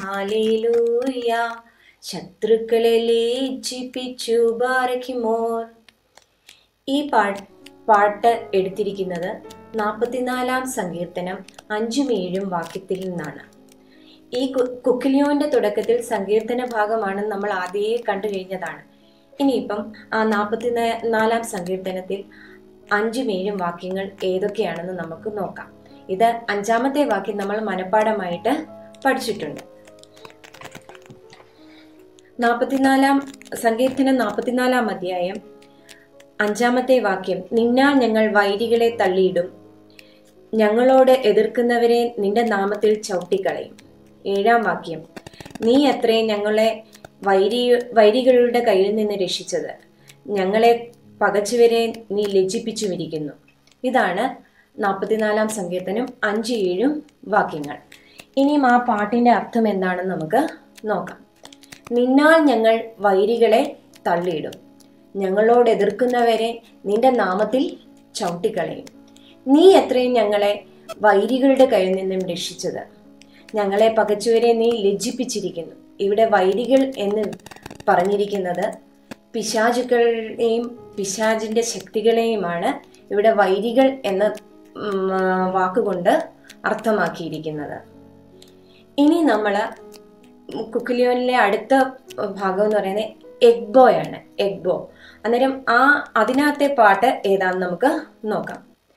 ഹാലേലൂയ ശത്രുക്കളെ ലജ്ജിപ്പിച്ചു ബാരഖിമോർ ഈ പാട്ട് പാട്ട് എടുത്തിരിക്കുന്നത് നാൽപ്പത്തിനാലാം സങ്കീർത്തനം അഞ്ചും ഏഴും വാക്യത്തിൽ നിന്നാണ് ഈ കു- കുക്കിലിയോന്റെ തുടക്കത്തിൽ സങ്കീർത്തന ഭാഗമാണ് നമ്മൾ ആദ്യമേ കണ്ടു കഴിഞ്ഞതാണ് ഇനിയിപ്പം ആ നാൽപ്പത്തി നാലാം സങ്കീർത്തനത്തിൽ അഞ്ചും ഏഴും വാക്യങ്ങൾ ഏതൊക്കെയാണെന്ന് നമുക്ക് നോക്കാം ഇത് അഞ്ചാമത്തെ വാക്യം നമ്മൾ മനഃപ്പാടമായിട്ട് പഠിച്ചിട്ടുണ്ട് നാൽപ്പത്തിനാലാം സങ്കീർത്തനം നാൽപ്പത്തിനാലാം അധ്യായം അഞ്ചാമത്തെ വാക്യം നിന്നാൽ ഞങ്ങൾ വൈരികളെ തള്ളിയിടും ഞങ്ങളോട് എതിർക്കുന്നവരെ നിന്റെ നാമത്തിൽ ചവിട്ടിക്കളയും ഏഴാം വാക്യം നീ അത്രേ ഞങ്ങളെ വൈരി വൈരികളുടെ കയ്യിൽ നിന്ന് രക്ഷിച്ചത് ഞങ്ങളെ പകച്ചുവരെ നീ ലജ്ജിപ്പിച്ചുമിരിക്കുന്നു ഇതാണ് നാൽപ്പത്തിനാലാം സങ്കീർത്തനം അഞ്ച് ഏഴും വാക്യങ്ങൾ ഇനിയും ആ പാട്ടിന്റെ അർത്ഥം എന്താണെന്ന് നമുക്ക് നോക്കാം നിന്നാൽ ഞങ്ങൾ വൈരികളെ തള്ളിയിടും ഞങ്ങളോട് എതിർക്കുന്നവരെ നിന്റെ നാമത്തിൽ ചവിട്ടിക്കളയും നീ എത്രയും ഞങ്ങളെ വൈരികളുടെ കയ്യിൽ നിന്നും രക്ഷിച്ചത് ഞങ്ങളെ പകച്ചുവരെ നീ ലജ്ജിപ്പിച്ചിരിക്കുന്നു ഇവിടെ വൈരികൾ എന്ന് പറഞ്ഞിരിക്കുന്നത് പിശാചുക്കളെയും പിശാചിന്റെ ശക്തികളെയുമാണ് ഇവിടെ വൈരികൾ എന്ന ഉം, ആ, വാക്കുകൊണ്ട് അർത്ഥമാക്കിയിരിക്കുന്നത് ഇനി നമ്മൾ കുക്കിലിയോനിലെ അടുത്ത ഭാഗം എന്ന് പറയുന്നത് എഗ്ബോ ആണ് എഗ്ബോ അന്നേരം ആ അതിനകത്തെ പാട്ട് ഏതാന്ന് നമുക്ക് നോക്കാം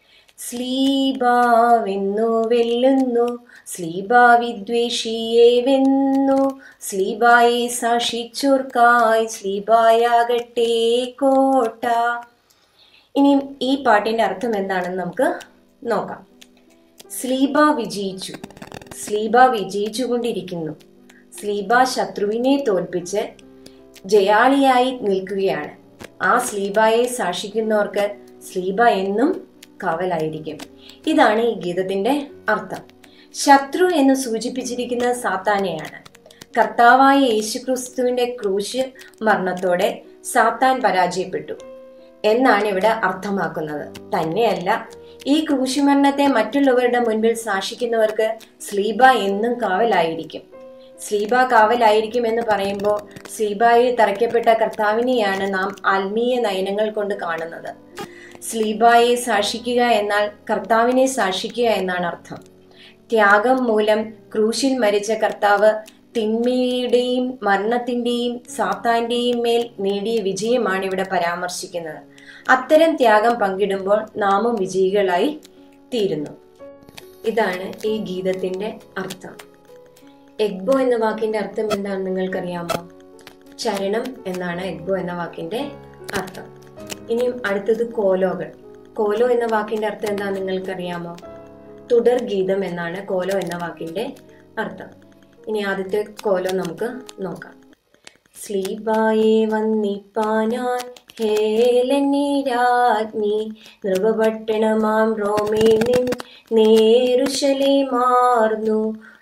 സ്ലീബാവെന്നു വെല്ലുന്നു സ്ലീബ വിദ്വേഷിയെ വെന്നു സ്ലീബായെ സാക്ഷിച്ചോർക്കായി സ്ലീബായാകട്ടെ കോട്ട ഇനിയും ഈ പാട്ടിന്റെ അർത്ഥം എന്താണെന്ന് നമുക്ക് നോക്കാം സ്ലീബ വിജയിച്ചു സ്ലീബ വിജയിച്ചുകൊണ്ടിരിക്കുന്നു സ്ലീബ ശത്രുവിനെ തോൽപ്പിച്ച് ജയാളിയായി നിൽക്കുകയാണ് ആ സ്ലീബായെ സാക്ഷിക്കുന്നവർക്ക് സ്ലീബ എന്നും കാവലായിരിക്കും ഇതാണ് ഈ ഗീതത്തിന്റെ അർത്ഥം ശത്രു എന്ന് സൂചിപ്പിച്ചിരിക്കുന്ന സാത്താനെയാണ് കർത്താവായ യേശുക്രിസ്തുവിന്റെ ക്രൂശ് മരണത്തോടെ സാത്താൻ പരാജയപ്പെട്ടു എന്നാണ് ഇവിടെ അർത്ഥമാക്കുന്നത് തന്നെയല്ല ഈ ക്രൂശുമരണത്തെ മറ്റുള്ളവരുടെ മുൻപിൽ സാക്ഷിക്കുന്നവർക്ക് സ്ലീബ എന്നും കാവലായിരിക്കും സ്ലീബ കാവലായിരിക്കും എന്ന് പറയുമ്പോൾ സ്ലീബായിൽ തറയ്ക്കപ്പെട്ട കർത്താവിനെയാണ് നാം ആത്മീയ നയനങ്ങൾ കൊണ്ട് കാണുന്നത് സ്ലീബായെ സാക്ഷിക്കുക എന്നാൽ കർത്താവിനെ സാക്ഷിക്കുക എന്നാണ് അർത്ഥം ത്യാഗം മൂലം ക്രൂശിൽ മരിച്ച കർത്താവ് തിന്മയുടെയും മരണത്തിന്റെയും സാത്താന്റെയും മേൽ നേടിയ വിജയമാണ് ഇവിടെ പരാമർശിക്കുന്നത് അത്തരം ത്യാഗം പങ്കിടുമ്പോൾ നാമും വിജയികളായി തീരുന്നു ഇതാണ് ഈ ഗീതത്തിന്റെ അർത്ഥം എഗ്ബോ എന്ന വാക്കിന്റെ അർത്ഥം എന്താണെന്ന് നിങ്ങൾക്കറിയാമോ ചരണം എന്നാണ് എഗ്ബോ എന്ന വാക്കിന്റെ അർത്ഥം ഇനിയും അടുത്തത് കോലോകൾ കോലോ എന്ന വാക്കിന്റെ അർത്ഥം എന്താണെന്ന് നിങ്ങൾക്കറിയാമോ തുടർ ഗീതം എന്നാണ് കോലോ എന്ന വാക്കിന്റെ അർത്ഥം ഇനി ആദ്യത്തെ കോലോ നമുക്ക് നോക്കാം സ്ലീബായെ വന്നിപ്പാനാൻ ഹേലനി രാജ്ഞി നൃപപട്ടണമാം റോമേ നിൻ നേരുശലേ മാർന്നു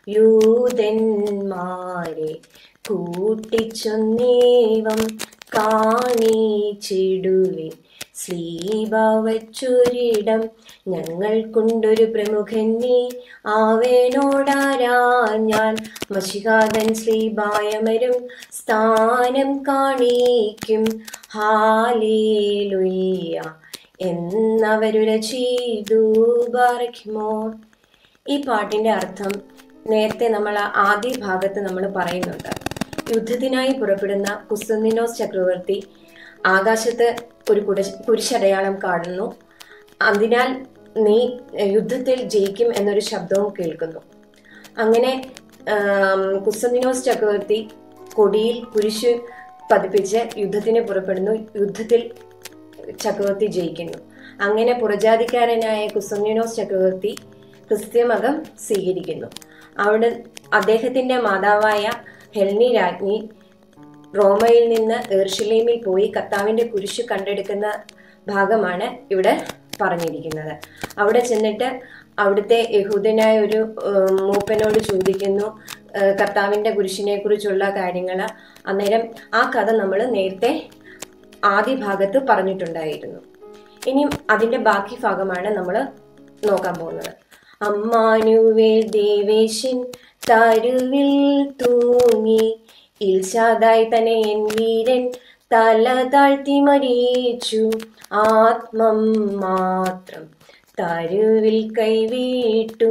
യൂതന്മാരെ കൂട്ടിച്ചൊന്നേവം കാണിച്ചിടുവിൻ സ്ലീബ വച്ചൊരിടം ഞങ്ങൾ കൊണ്ടൊരു പ്രമുഖൻ നീ ആവേനോടാരാഞ്ഞാൽ മഷികാതൻ ശ്രീബായമരും സ്ഥാനം കാണിക്കും ഹാലേലുയ്യ എന്നവരുര ചെയ്തു ബാറയ്ക്കുമോർ ഈ പാട്ടിന്റെ അർത്ഥം നേരത്തെ നമ്മൾ ആ ആദ്യ ഭാഗത്ത് നമ്മൾ പറയുന്നുണ്ട് യുദ്ധത്തിനായി പുറപ്പെടുന്ന കുസ്തുനിനോസ് ചക്രവർത്തി ആകാശത്ത് ഒരു കുട- കുരിശടയാളം കാണുന്നു അതിനാൽ നീ യുദ്ധത്തിൽ ജയിക്കും എന്നൊരു ശബ്ദവും കേൾക്കുന്നു അങ്ങനെ ആം, കുസ്തുനിനോസ് ചക്രവർത്തി കൊടിയിൽ കുരിശ് പതിപ്പിച്ച് യുദ്ധത്തിന് പുറപ്പെടുന്നു യുദ്ധത്തിൽ ചക്രവർത്തി ജയിക്കുന്നു അങ്ങനെ പുറജാതിക്കാരനായ കുസ്തുനിനോസ് ചക്രവർത്തി ക്രിസ്ത്യമതം സ്വീകരിക്കുന്നു അവിടെ അദ്ദേഹത്തിന്റെ മാതാവായ ഹെൽനി രാജ്ഞി റോമയിൽ നിന്ന് ഏർഷലേമിൽ പോയി കർത്താവിന്റെ കുരിശ് കണ്ടെടുക്കുന്ന ഭാഗമാണ് ഇവിടെ പറഞ്ഞിരിക്കുന്നത് അവിടെ ചെന്നിട്ട് അവിടുത്തെ യഹൂദനായ ഒരു ഏഹ്, മൂപ്പനോട് ചോദിക്കുന്നു ഏഹ്, കർത്താവിന്റെ കുരിശിനെ കുറിച്ചുള്ള കാര്യങ്ങൾ അന്നേരം ആ കഥ നമ്മൾ നേരത്തെ ആദ്യ ഭാഗത്ത് പറഞ്ഞിട്ടുണ്ടായിരുന്നു ഇനിയും അതിന്റെ ബാക്കി ഭാഗമാണ് നമ്മൾ നോക്കാൻ പോകുന്നത് അമ്മാനുവേൽ ദേവേശൻ തരുവിൽ തൂങ്ങി ഇൽഷാദായി തന്നെ എൻ വീരൻ തല താഴ്ത്തി മരിച്ചു ആത്മം മാത്രം തരുവിൽ കൈവിട്ടു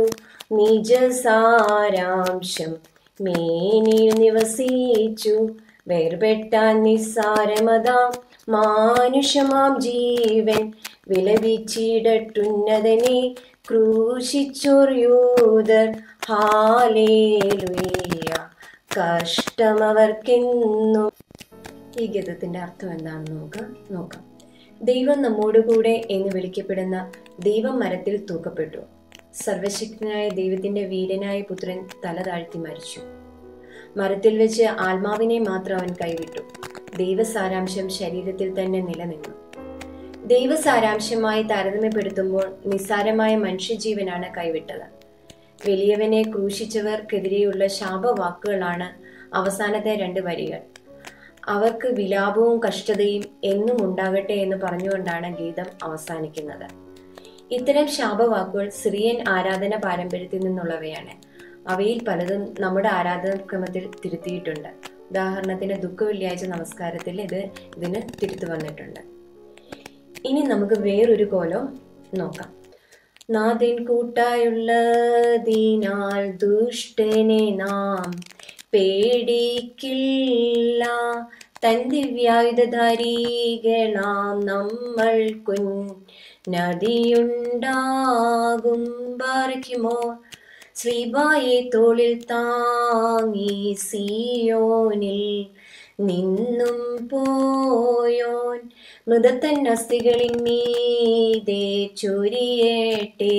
നിജസാരാംശം മേനിൽ നിവസിച്ചു വേർപെട്ടാൻ നിസ്സാരമതാം മാനുഷമാം ജീവൻ വിലപിച്ചിടട്ടുന്നതനെ ക്രൂശിച്ചൊറിയൂതർ ഹാലേലുയ്യ കഷ്ടമവർക്കെന്നും ഈ ഗീതത്തിന്റെ അർത്ഥം എന്താണെന്ന് നമുക്ക് നോക്കാം ദൈവം നമ്മോടുകൂടെ എന്ന് വിളിക്കപ്പെടുന്ന ദൈവം മരത്തിൽ തൂക്കപ്പെട്ടു സർവശക്തനായ ദൈവത്തിന്റെ വീരനായ പുത്രൻ തല താഴ്ത്തി മരിച്ചു മരത്തിൽ വെച്ച് ആത്മാവിനെ മാത്രം അവൻ കൈവിട്ടു ദൈവസാരാംശം ശരീരത്തിൽ തന്നെ നിലനിന്നു ദൈവസാരാംശമായി താരതമ്യപ്പെടുത്തുമ്പോൾ നിസ്സാരമായ മനുഷ്യജീവനാണ് കൈവിട്ടത് വലിയവനെ ക്രൂശിച്ചവർക്കെതിരെയുള്ള ശാപവാക്കുകളാണ് അവസാനത്തെ രണ്ട് വരികൾ അവർക്ക് വിലാപവും കഷ്ടതയും എന്നും ഉണ്ടാകട്ടെ എന്ന് പറഞ്ഞുകൊണ്ടാണ് ഗീതം അവസാനിക്കുന്നത് ഇത്തരം ശാപവാക്കുകൾ സിറിയൻ ആരാധന പാരമ്പര്യത്തിൽ നിന്നുള്ളവയാണ് അവയിൽ പലതും നമ്മുടെ ആരാധനാക്രമത്തിൽ തിരുത്തിയിട്ടുണ്ട് ഉദാഹരണത്തിന് ദുഃഖ വെള്ളിയാഴ്ച നമസ്കാരത്തിൽ ഇത് ഇതിന് തിരുത്തു വന്നിട്ടുണ്ട് ഇനി നമുക്ക് വേറൊരു കോലം നോക്കാം നാഥൻ കൂട്ടായുള്ളതിനാൽ ദുഷ്ടനെ നാം പേടിക്കില്ല തൻ ദിവ്യായുധധാരികളാം നമ്മൾക്കുൻ നദിയുണ്ടാകും ബാർക്കുമോ ശ്രീബായെ തോളിൽ താങ്ങി സിയോനിൽ നിന്നും പോയോൻ മൃതത്തൻ അസ്ഥികളിൻ മീതെ ചൊരിയേട്ടെ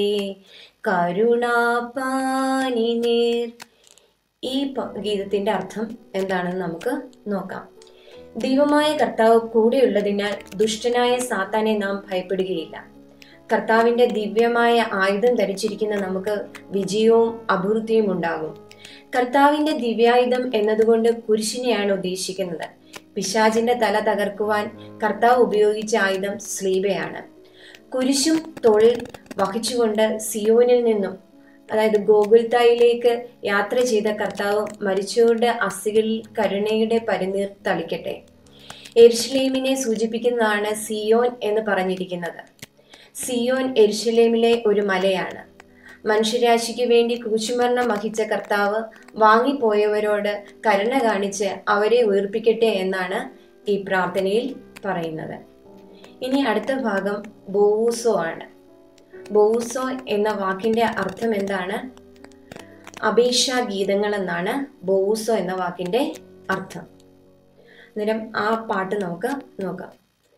കരുണാപാനി നീർ ഈ പ- ഗീതത്തിന്റെ അർത്ഥം എന്താണെന്ന് നമുക്ക് നോക്കാം ദൈവമായ കർത്താവ് കൂടെയുള്ളതിനാൽ ദുഷ്ടനായ സാത്താനെ നാം ഭയപ്പെടുകയില്ല കർത്താവിന്റെ ദിവ്യമായ ആയുധം ധരിച്ചിരിക്കുന്ന നമുക്ക് വിജയവും അഭിവൃദ്ധിയും ഉണ്ടാകും കർത്താവിന്റെ ദിവ്യായുധം എന്നതുകൊണ്ട് കുരിശിനെയാണ് ഉദ്ദേശിക്കുന്നത് പിശാചിന്റെ തല തകർക്കുവാൻ കർത്താവ് ഉപയോഗിച്ച ആയുധം സ്ലീബയാണ് കുരിശും തോളിൽ വഹിച്ചുകൊണ്ട് സിയോനിൽ നിന്നും അതായത് ഗോകുൽത്തായിലേക്ക് യാത്ര ചെയ്ത കർത്താവ് മരിച്ചവരുടെ അസ്ഥികളിൽ കരുണയുടെ പരിനീർ തളിക്കട്ടെ എരുഷലേമിനെ സൂചിപ്പിക്കുന്നതാണ് സിയോൻ എന്ന് പറഞ്ഞിരിക്കുന്നത് സിയോൻ എരുഷലേമിലെ ഒരു മലയാണ് മനുഷ്യരാശിക്ക് വേണ്ടി ക്രൂശുമരണം വഹിച്ച കർത്താവ് വാങ്ങിപ്പോയവരോട് കരുണ കാണിച്ച് അവരെ ഉയർപ്പിക്കട്ടെ എന്നാണ് ഈ പ്രാർത്ഥനയിൽ പറയുന്നത് ഇനി അടുത്ത ഭാഗം ബോവൂസോ ആണ് ബോവൂസോ എന്ന വാക്കിന്റെ അർത്ഥം എന്താണ് അപേക്ഷാ ഗീതങ്ങൾ എന്നാണ് ബോവൂസോ എന്ന വാക്കിന്റെ അർത്ഥം അന്നേരം ആ പാട്ട് നമുക്ക് നോക്കാം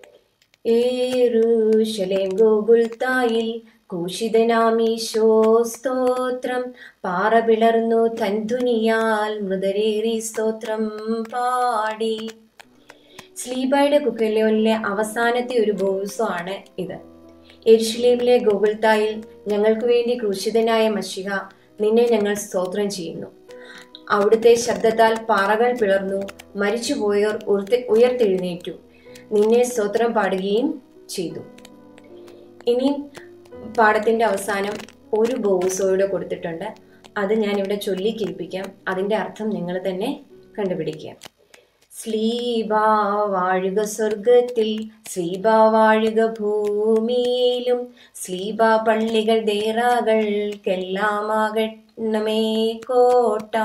ഏറുശലേം ഗോകുൽത്തായിൽ കൂശിതനാമീശോ സ്തോത്രം പാറ പിളർന്നു തൻധുനിയാൽ മൃതരേറി സ്തോത്രം പാടി സ്ലീബയുടെ കുക്കലോനിലെ അവസാനത്തെ ഒരു ബോവ്സോ ആണ് ഇത് എരുഷലേമിലെ ഗോകുൽത്തായിൽ ഞങ്ങൾക്ക് വേണ്ടി ക്രൂശിതനായ മഷിഹ നിന്നെ ഞങ്ങൾ സ്തോത്രം ചെയ്യുന്നു അവിടുത്തെ ശബ്ദത്താൽ പാറകൾ പിളർന്നു മരിച്ചുപോയവർ ഉയർത്തെ- ഉയർത്തെഴുന്നേറ്റു നിന്നെ സ്തോത്രം പാടുകയും ചെയ്തു ഇനി പാഠത്തിന്റെ അവസാനം ഒരു ബോസോയുടെ കൊടുത്തിട്ടുണ്ട് അത് ഞാൻ ഇവിടെ ചൊല്ലിക്കിരിപ്പിക്കാം അതിന്റെ അർത്ഥം നിങ്ങൾ തന്നെ കണ്ടുപിടിക്കുക സ്ലീബ വാഴുക സ്വർഗത്തിൽ സ്ലീബ വാഴുക ഭൂമിയിലും സ്ലീബ പള്ളികൾ ദേറാകൾക്കെല്ലാമാകണമേ കോട്ട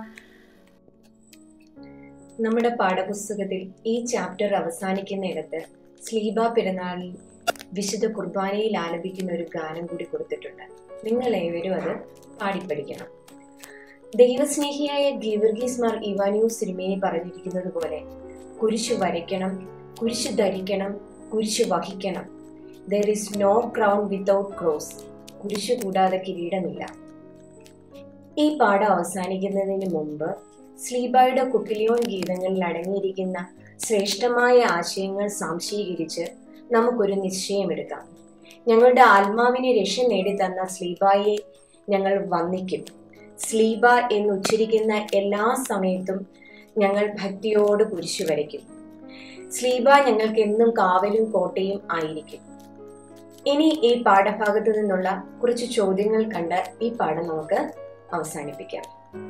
നമ്മുടെ പാഠപുസ്തകത്തിൽ ഈ ചാപ്റ്റർ അവസാനിക്കുന്നിടത്ത് സ്ലീബ പെരുന്നാളിൽ വിശുദ്ധ കുർബാനയിൽ ആലപിക്കുന്ന ഒരു ഗാനം കൂടി കൊടുത്തിട്ടുണ്ട് നിങ്ങൾ ഏവരും അത് പാടിപ്പഠിക്കണം ദൈവസ്നേഹിയായ ഗീവർഗീസ് മാർ ഇവാനിയൂസ് സിരിമേനി പറഞ്ഞിരിക്കുന്നത് പോലെ കുരിശ് വരയ്ക്കണം കുരിശ് ധരിക്കണം കുരിശ് വഹിക്കണം there is no crown without cross കുരിശ് കൂടാതെ കിരീടമില്ല ഈ പാഠം അവസാനിക്കുന്നതിന് മുമ്പ് സ്ലീബായുടെ കുക്കിലിയോൺ ഗീതങ്ങളിൽ അടങ്ങിയിരിക്കുന്ന ശ്രേഷ്ഠമായ ആശയങ്ങൾ സംശീകരിച്ച് നമുക്കൊരു നിശ്ചയമെടുക്കാം ഞങ്ങളുടെ ആത്മാവിനെ രക്ഷ നേടിത്തന്ന സ്ലീബായെ ഞങ്ങൾ വന്ദിക്കും സ്ലീബ എന്ന് ഉച്ചരിക്കുന്ന എല്ലാ സമയത്തും ഞങ്ങൾ ഭക്തിയോട് കുരിശു വരയ്ക്കും സ്ലീബ ഞങ്ങൾക്ക് എന്നും കാവലും കോട്ടയും ആയിരിക്കും ഇനി ഈ പാഠഭാഗത്തു നിന്നുള്ള കുറച്ച് ചോദ്യങ്ങൾ കണ്ട് ഈ പാഠം നമുക്ക് അവസാനിപ്പിക്കാം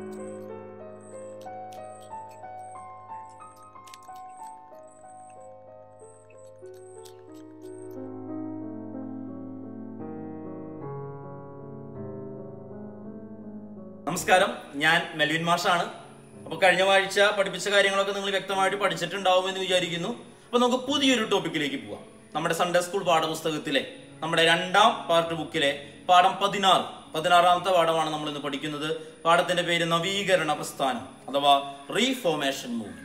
നമസ്കാരം ഞാൻ മെൽവിൻ മാഷാണ് അപ്പോൾ കഴിഞ്ഞ ആഴ്ച പഠിപ്പിച്ച കാര്യങ്ങളൊക്കെ നിങ്ങൾ വ്യക്തമായിട്ട് പഠിച്ചിട്ടുണ്ടാവുമെന്ന് വിചാരിക്കുന്നു അപ്പോൾ നമുക്ക് പുതിയൊരു ടോപ്പിക്കിലേക്ക് പോവാം നമ്മുടെ സൺഡേ സ്കൂൾ പാഠപുസ്തകത്തിലെ നമ്മുടെ രണ്ടാം പാർട്ട് ബുക്കിലെ പാഠം പതിനാറ് പതിനാറാമത്തെ പാഠമാണ് നമ്മൾ ഇന്ന് പഠിക്കുന്നത് പാഠത്തിന്റെ പേര് നവീകരണ പ്രസ്ഥാനം അഥവാ റീഫോർമേഷൻ മൂവ്മെന്റ്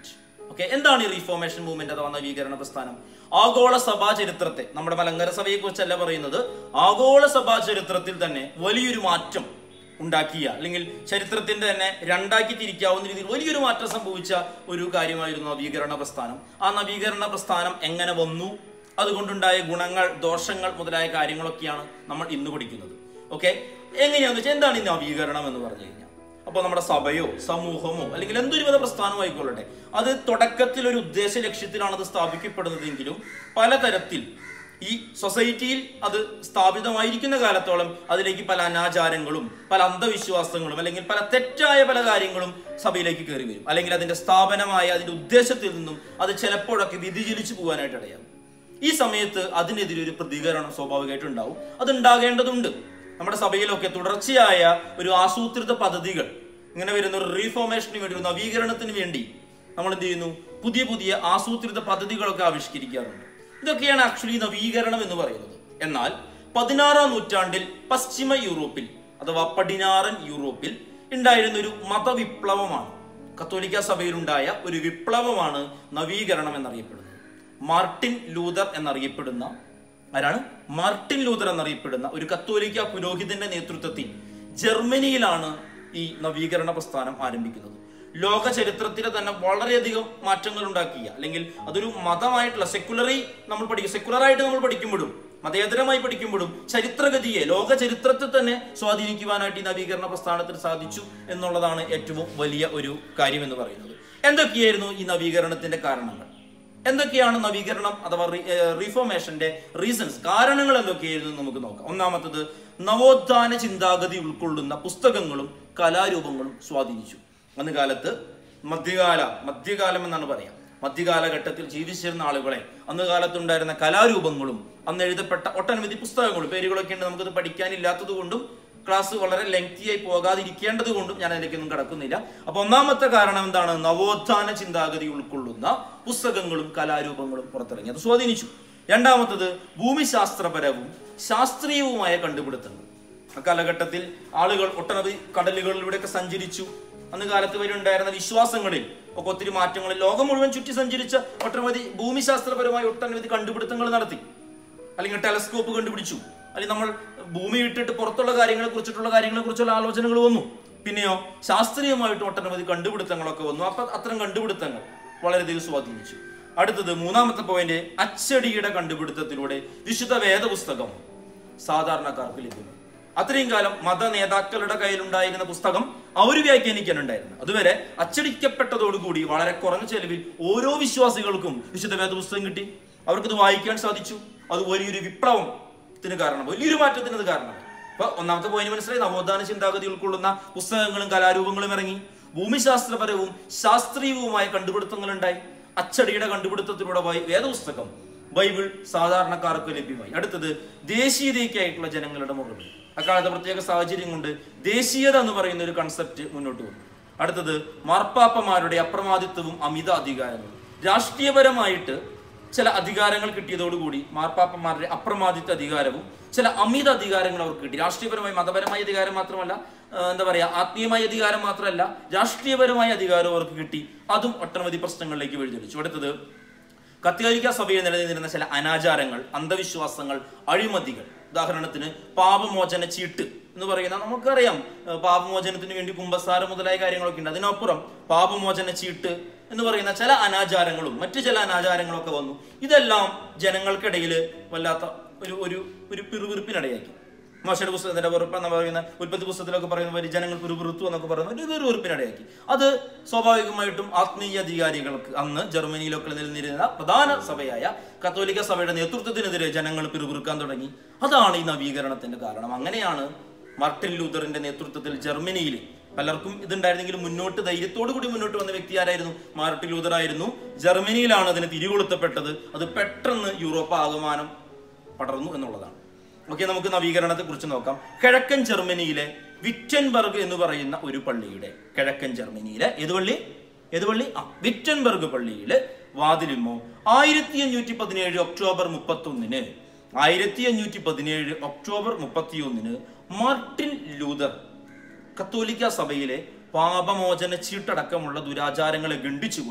ഓക്കെ എന്താണ് ഈ റീഫോർമേഷൻ മൂവ്മെന്റ് അഥവാ നവീകരണ പ്രസ്ഥാനം ആഗോള സഭാ ചരിത്രത്തെ നമ്മുടെ മലങ്കര സഭയെ കുറിച്ചല്ല പറയുന്നത് ആഗോള സഭാ ചരിത്രത്തിൽ തന്നെ വലിയൊരു മാറ്റം ഉണ്ടാക്കിയ അല്ലെങ്കിൽ ചരിത്രത്തിന്റെ തന്നെ രണ്ടാക്കി തിരിക്കാവുന്ന രീതിയിൽ വലിയൊരു മാറ്റം സംഭവിച്ച ഒരു കാര്യമായിരുന്നു നവീകരണ പ്രസ്ഥാനം ആ നവീകരണ പ്രസ്ഥാനം എങ്ങനെ വന്നു അതുകൊണ്ടുണ്ടായ ഗുണങ്ങൾ ദോഷങ്ങൾ മുതലായ കാര്യങ്ങളൊക്കെയാണ് നമ്മൾ ഇന്ന് പഠിക്കുന്നത് ഓക്കെ എങ്ങനെയാന്ന് വെച്ചാൽ എന്താണ് ഈ നവീകരണം എന്ന് പറഞ്ഞു കഴിഞ്ഞാൽ അപ്പോൾ നമ്മുടെ സഭയോ സമൂഹമോ അല്ലെങ്കിൽ എന്തൊരു വിധ പ്രസ്ഥാനമോ ആയിക്കൊള്ളട്ടെ അത് തുടക്കത്തിൽ ഒരു ഉദ്ദേശ ലക്ഷ്യത്തിലാണ് അത് സ്ഥാപിക്കപ്പെടുന്നതെങ്കിലും പലതരത്തിൽ ഈ സൊസൈറ്റിയിൽ അത് സ്ഥാപിതമായിരിക്കുന്ന കാലത്തോളം അതിലേക്ക് പല അനാചാരങ്ങളും പല അന്ധവിശ്വാസങ്ങളും അല്ലെങ്കിൽ പല തെറ്റായ പല കാര്യങ്ങളും സഭയിലേക്ക് കയറി വരും അല്ലെങ്കിൽ അതിന്റെ സ്ഥാപനമായ അതിന്റെ ഉദ്ദേശത്തിൽ നിന്നും അത് ചിലപ്പോഴൊക്കെ വ്യതിചലിച്ചു പോകാനായിട്ട് ഇടയാകും ഈ സമയത്ത് അതിനെതിരെ ഒരു പ്രതികരണം സ്വാഭാവികമായിട്ടും ഉണ്ടാവും അത് ഉണ്ടാകേണ്ടതുണ്ട് നമ്മുടെ സഭയിലൊക്കെ തുടർച്ചയായ ഒരു ആസൂത്രിത പദ്ധതികൾ ഇങ്ങനെ വരുന്ന ഒരു റീഫോർമേഷന് വേണ്ടി ഒരു നവീകരണത്തിന് വേണ്ടി നമ്മൾ എന്ത് ചെയ്യുന്നു പുതിയ പുതിയ ആസൂത്രിത പദ്ധതികളൊക്കെ ആവിഷ്കരിക്കാറുണ്ട് ഇതൊക്കെയാണ് ആക്ച്വലി നവീകരണം എന്ന് പറയുന്നത് എന്നാൽ പതിനാറാം നൂറ്റാണ്ടിൽ പശ്ചിമ യൂറോപ്പിൽ അഥവാ പടിഞ്ഞാറൻ യൂറോപ്പിൽ ഉണ്ടായിരുന്ന ഒരു മതവിപ്ലവമാണ് കത്തോലിക്ക സഭയിലുണ്ടായ ഒരു വിപ്ലവമാണ് നവീകരണം എന്നറിയപ്പെടുന്നത് മാർട്ടിൻ ലൂതർ എന്നറിയപ്പെടുന്ന ആരാണ് മാർട്ടിൻ ലൂതർ എന്നറിയപ്പെടുന്ന ഒരു കത്തോലിക്ക പുരോഹിതന്റെ നേതൃത്വത്തിൽ ജർമ്മനിയിലാണ് ഈ നവീകരണ പ്രസ്ഥാനം ആരംഭിക്കുന്നത് ലോക ചരിത്രത്തിലെ തന്നെ വളരെയധികം മാറ്റങ്ങൾ ഉണ്ടാക്കിയ അല്ലെങ്കിൽ അതൊരു മതമായിട്ടുള്ള സെക്കുലറി നമ്മൾ പഠിക്കും സെക്കുലറായിട്ട് നമ്മൾ പഠിക്കുമ്പോഴും മതേതരമായി പഠിക്കുമ്പോഴും ചരിത്രഗതിയെ ലോക ചരിത്രത്തെ തന്നെ സ്വാധീനിക്കുവാനായിട്ട് ഈ നവീകരണ പ്രസ്ഥാനത്തിന് സാധിച്ചു എന്നുള്ളതാണ് ഏറ്റവും വലിയ ഒരു കാര്യം എന്ന് പറയുന്നത് എന്തൊക്കെയായിരുന്നു ഈ നവീകരണത്തിന്റെ കാരണങ്ങൾ എന്തൊക്കെയാണ് നവീകരണം അഥവാ റീഫോർമേഷന്റെ റീസൺസ് കാരണങ്ങൾ എന്തൊക്കെയായിരുന്നു എന്ന് നമുക്ക് നോക്കാം ഒന്നാമത്തത് നവോത്ഥാന ചിന്താഗതി ഉൾക്കൊള്ളുന്ന പുസ്തകങ്ങളും കലാരൂപങ്ങളും സ്വാധീനിച്ചു അന്ന് കാലത്ത് മധ്യകാല മധ്യകാലം എന്നാണ് പറയാം മധ്യകാലഘട്ടത്തിൽ ജീവിച്ചിരുന്ന ആളുകളെ അന്ന് കാലത്തുണ്ടായിരുന്ന കലാരൂപങ്ങളും അന്ന് എഴുതപ്പെട്ട ഒട്ടനവധി പുസ്തകങ്ങളും പേരുകളൊക്കെ ഉണ്ട് നമുക്കത് പഠിക്കാനില്ലാത്തത് കൊണ്ടും ക്ലാസ് വളരെ ലെങ്തി ആയി പോകാതിരിക്കേണ്ടത് കൊണ്ടും ഞാൻ അതിലേക്കൊന്നും കടക്കുന്നില്ല അപ്പൊ ഒന്നാമത്തെ കാരണം എന്താണ് നവോത്ഥാന ചിന്താഗതി ഉൾക്കൊള്ളുന്ന പുസ്തകങ്ങളും കലാരൂപങ്ങളും പുറത്തിറങ്ങി അത് സ്വാധീനിച്ചു രണ്ടാമത്തത് ഭൂമിശാസ്ത്രപരവും ശാസ്ത്രീയവുമായ കണ്ടുപിടുത്തങ്ങൾ അക്കാലഘട്ടത്തിൽ ആളുകൾ ഒട്ടനവധി കടലുകളിലൂടെയൊക്കെ സഞ്ചരിച്ചു അന്ന് കാലത്ത് വരെ ഉണ്ടായിരുന്ന വിശ്വാസങ്ങളിൽ ഒക്കെ ഒത്തിരി മാറ്റങ്ങൾ ലോകം മുഴുവൻ ചുറ്റി സഞ്ചരിച്ച ഒട്ടനവധി ഭൂമിശാസ്ത്രപരമായ ഒട്ടനവധി കണ്ടുപിടുത്തങ്ങൾ നടത്തി അല്ലെങ്കിൽ ടെലസ്കോപ്പ് കണ്ടുപിടിച്ചു അല്ലെങ്കിൽ നമ്മൾ ഭൂമി ഇട്ടിട്ട് പുറത്തുള്ള കാര്യങ്ങളെ കുറിച്ചിട്ടുള്ള കാര്യങ്ങളെ കുറിച്ചുള്ള ആലോചനകൾ വന്നു പിന്നെയോ ശാസ്ത്രീയമായിട്ട് ഒട്ടനവധി കണ്ടുപിടുത്തങ്ങളൊക്കെ വന്നു അപ്പൊ അത്തരം കണ്ടുപിടുത്തങ്ങൾ വളരെയധികം സ്വാധീനിച്ചു അടുത്തത് മൂന്നാമത്തെ പോയിന്റ് അച്ചടിയുടെ കണ്ടുപിടുത്തത്തിലൂടെ വിശുദ്ധ വേദപുസ്തകം സാധാരണക്കാർക്ക് ലഭ്യമാണ് അത്രയും കാലം മത നേതാക്കളുടെ കയ്യിലുണ്ടായിരുന്ന പുസ്തകം അവർ വ്യാഖ്യാനിക്കാനുണ്ടായിരുന്നു അതുവരെ അച്ചടിക്കപ്പെട്ടതോടുകൂടി വളരെ കുറഞ്ഞ ചെലവിൽ ഓരോ വിശ്വാസികൾക്കും വിശുദ്ധ വേദപുസ്തകം കിട്ടി അവർക്കത് വായിക്കാൻ സാധിച്ചു അത് വലിയൊരു വിപ്ലവത്തിന് കാരണം വലിയൊരു മാറ്റത്തിന് അത് കാരണമായി അപ്പൊ ഒന്നാമത്തെ പോയിന്റ് മനസ്സിലായി നവോത്ഥാന ചിന്താഗതി ഉൾക്കൊള്ളുന്ന പുസ്തകങ്ങളും കലാരൂപങ്ങളും ഇറങ്ങി ഭൂമിശാസ്ത്രപരവും ശാസ്ത്രീയവുമായ കണ്ടുപിടുത്തങ്ങൾ ഉണ്ടായി അച്ചടിയുടെ കണ്ടുപിടുത്തത്തിലൂടെ വൈ- വേദപുസ്തകം ബൈബിൾ സാധാരണക്കാർക്ക് ലഭ്യമായി അടുത്തത് ദേശീയതയ്ക്കായിട്ടുള്ള ജനങ്ങളുടെ മുകളിൽ അക്കാലത്തെ പ്രത്യേക സാഹചര്യം കൊണ്ട് ദേശീയത എന്ന് പറയുന്ന ഒരു കൺസെപ്റ്റ് മുന്നോട്ട് വന്നു അടുത്തത് മാർപ്പാപ്പമാരുടെ അപ്രമാദിത്വവും അമിത അധികാരങ്ങളും രാഷ്ട്രീയപരമായിട്ട് ചില അധികാരങ്ങൾ കിട്ടിയതോടുകൂടി മാർപ്പാപ്പന്മാരുടെ അപ്രമാദിത്വ അധികാരവും ചില അമിത അധികാരങ്ങൾ അവർക്ക് കിട്ടി രാഷ്ട്രീയപരമായി മതപരമായ അധികാരം മാത്രമല്ല ആ, എന്താ പറയാ ആത്മീയമായ അധികാരം മാത്രമല്ല രാഷ്ട്രീയപരമായ അധികാരം അവർക്ക് കിട്ടി അതും ഒട്ടനവധി പ്രശ്നങ്ങളിലേക്ക് വഴിതെളിച്ചു അടുത്തത് കത്തോലിക്ക സഭയിൽ നിലനിന്നിരുന്ന ചില അനാചാരങ്ങൾ അന്ധവിശ്വാസങ്ങൾ അഴിമതികൾ ഉദാഹരണത്തിന് പാപമോചന ചീട്ട് എന്ന് പറയുന്ന നമുക്കറിയാം ഏഹ് പാപമോചനത്തിന് വേണ്ടി കുമ്പസാരം മുതലായ കാര്യങ്ങളൊക്കെ ഉണ്ട് അതിനപ്പുറം പാപമോചന ചീട്ട് എന്ന് പറയുന്ന ചില അനാചാരങ്ങളും മറ്റു ചില അനാചാരങ്ങളൊക്കെ വന്നു ഇതെല്ലാം ജനങ്ങൾക്കിടയിൽ വല്ലാത്ത ഒരു ഒരു ഒരു പിറുപിറുപ്പിനിടയാക്കി മോശയുടെ പുസ്തകത്തിന്റെ വെറുപ്പ് എന്ന് പറയുന്ന ഉൽപ്പത്തി പുസ്തകത്തിലൊക്കെ പറയുന്ന പോലെ ജനങ്ങൾക്ക് ഒരു വെറുത്തു എന്നൊക്കെ പറയുന്ന ഒരു ഒരു വെറുപ്പിനിടയാക്കി അത് സ്വാഭാവികമായിട്ടും ആത്മീയ അധികാരികൾക്ക് അന്ന് ജർമ്മനിയിലൊക്കെ നിലനിന്നിരുന്ന പ്രധാന സഭയായ കത്തോലിക്ക സഭയുടെ നേതൃത്വത്തിനെതിരെ ജനങ്ങൾ പിറുപിറുക്കാൻ തുടങ്ങി അതാണ് ഈ നവീകരണത്തിന്റെ കാരണം അങ്ങനെയാണ് മാർട്ടിൻ ലൂതറിന്റെ നേതൃത്വത്തിൽ ജർമ്മനിയിൽ പലർക്കും ഇതുണ്ടായിരുന്നെങ്കിലും മുന്നോട്ട് ധൈര്യത്തോടു കൂടി മുന്നോട്ട് വന്ന വ്യക്തി ആരായിരുന്നു മാർട്ടിൻ ലൂതർ ആയിരുന്നു ജർമ്മനിയിലാണ് അതിന് തിരികൊളുത്തപ്പെട്ടത് അത് പെട്ടെന്ന് യൂറോപ്പ് ആകമാനം പടർന്നു എന്നുള്ളതാണ് ഓക്കെ നമുക്ക് നവീകരണത്തെ കുറിച്ച് നോക്കാം കിഴക്കൻ ജർമ്മനിയിലെ വിറ്റൻബർഗ് എന്ന് പറയുന്ന ഒരു പള്ളിയുടെ കിഴക്കൻ ജർമ്മനിയിലെ ഏത് പള്ളി ഏത് പള്ളി ആ വിറ്റൻബർഗ് പള്ളിയിലെ വാതിലിമ്മോ ആയിരത്തി അഞ്ഞൂറ്റി പതിനേഴ് ഒക്ടോബർ മുപ്പത്തി ഒന്നിന് ആയിരത്തി അഞ്ഞൂറ്റി പതിനേഴ് ഒക്ടോബർ മുപ്പത്തി ഒന്നിന് മാർട്ടിൻ ലൂതർ കത്തോലിക്ക സഭയിലെ പാപമോചന ചീട്ടടക്കമുള്ള ദുരാചാരങ്ങളെ ഖണ്ഡിച്ചുകൊണ്ട്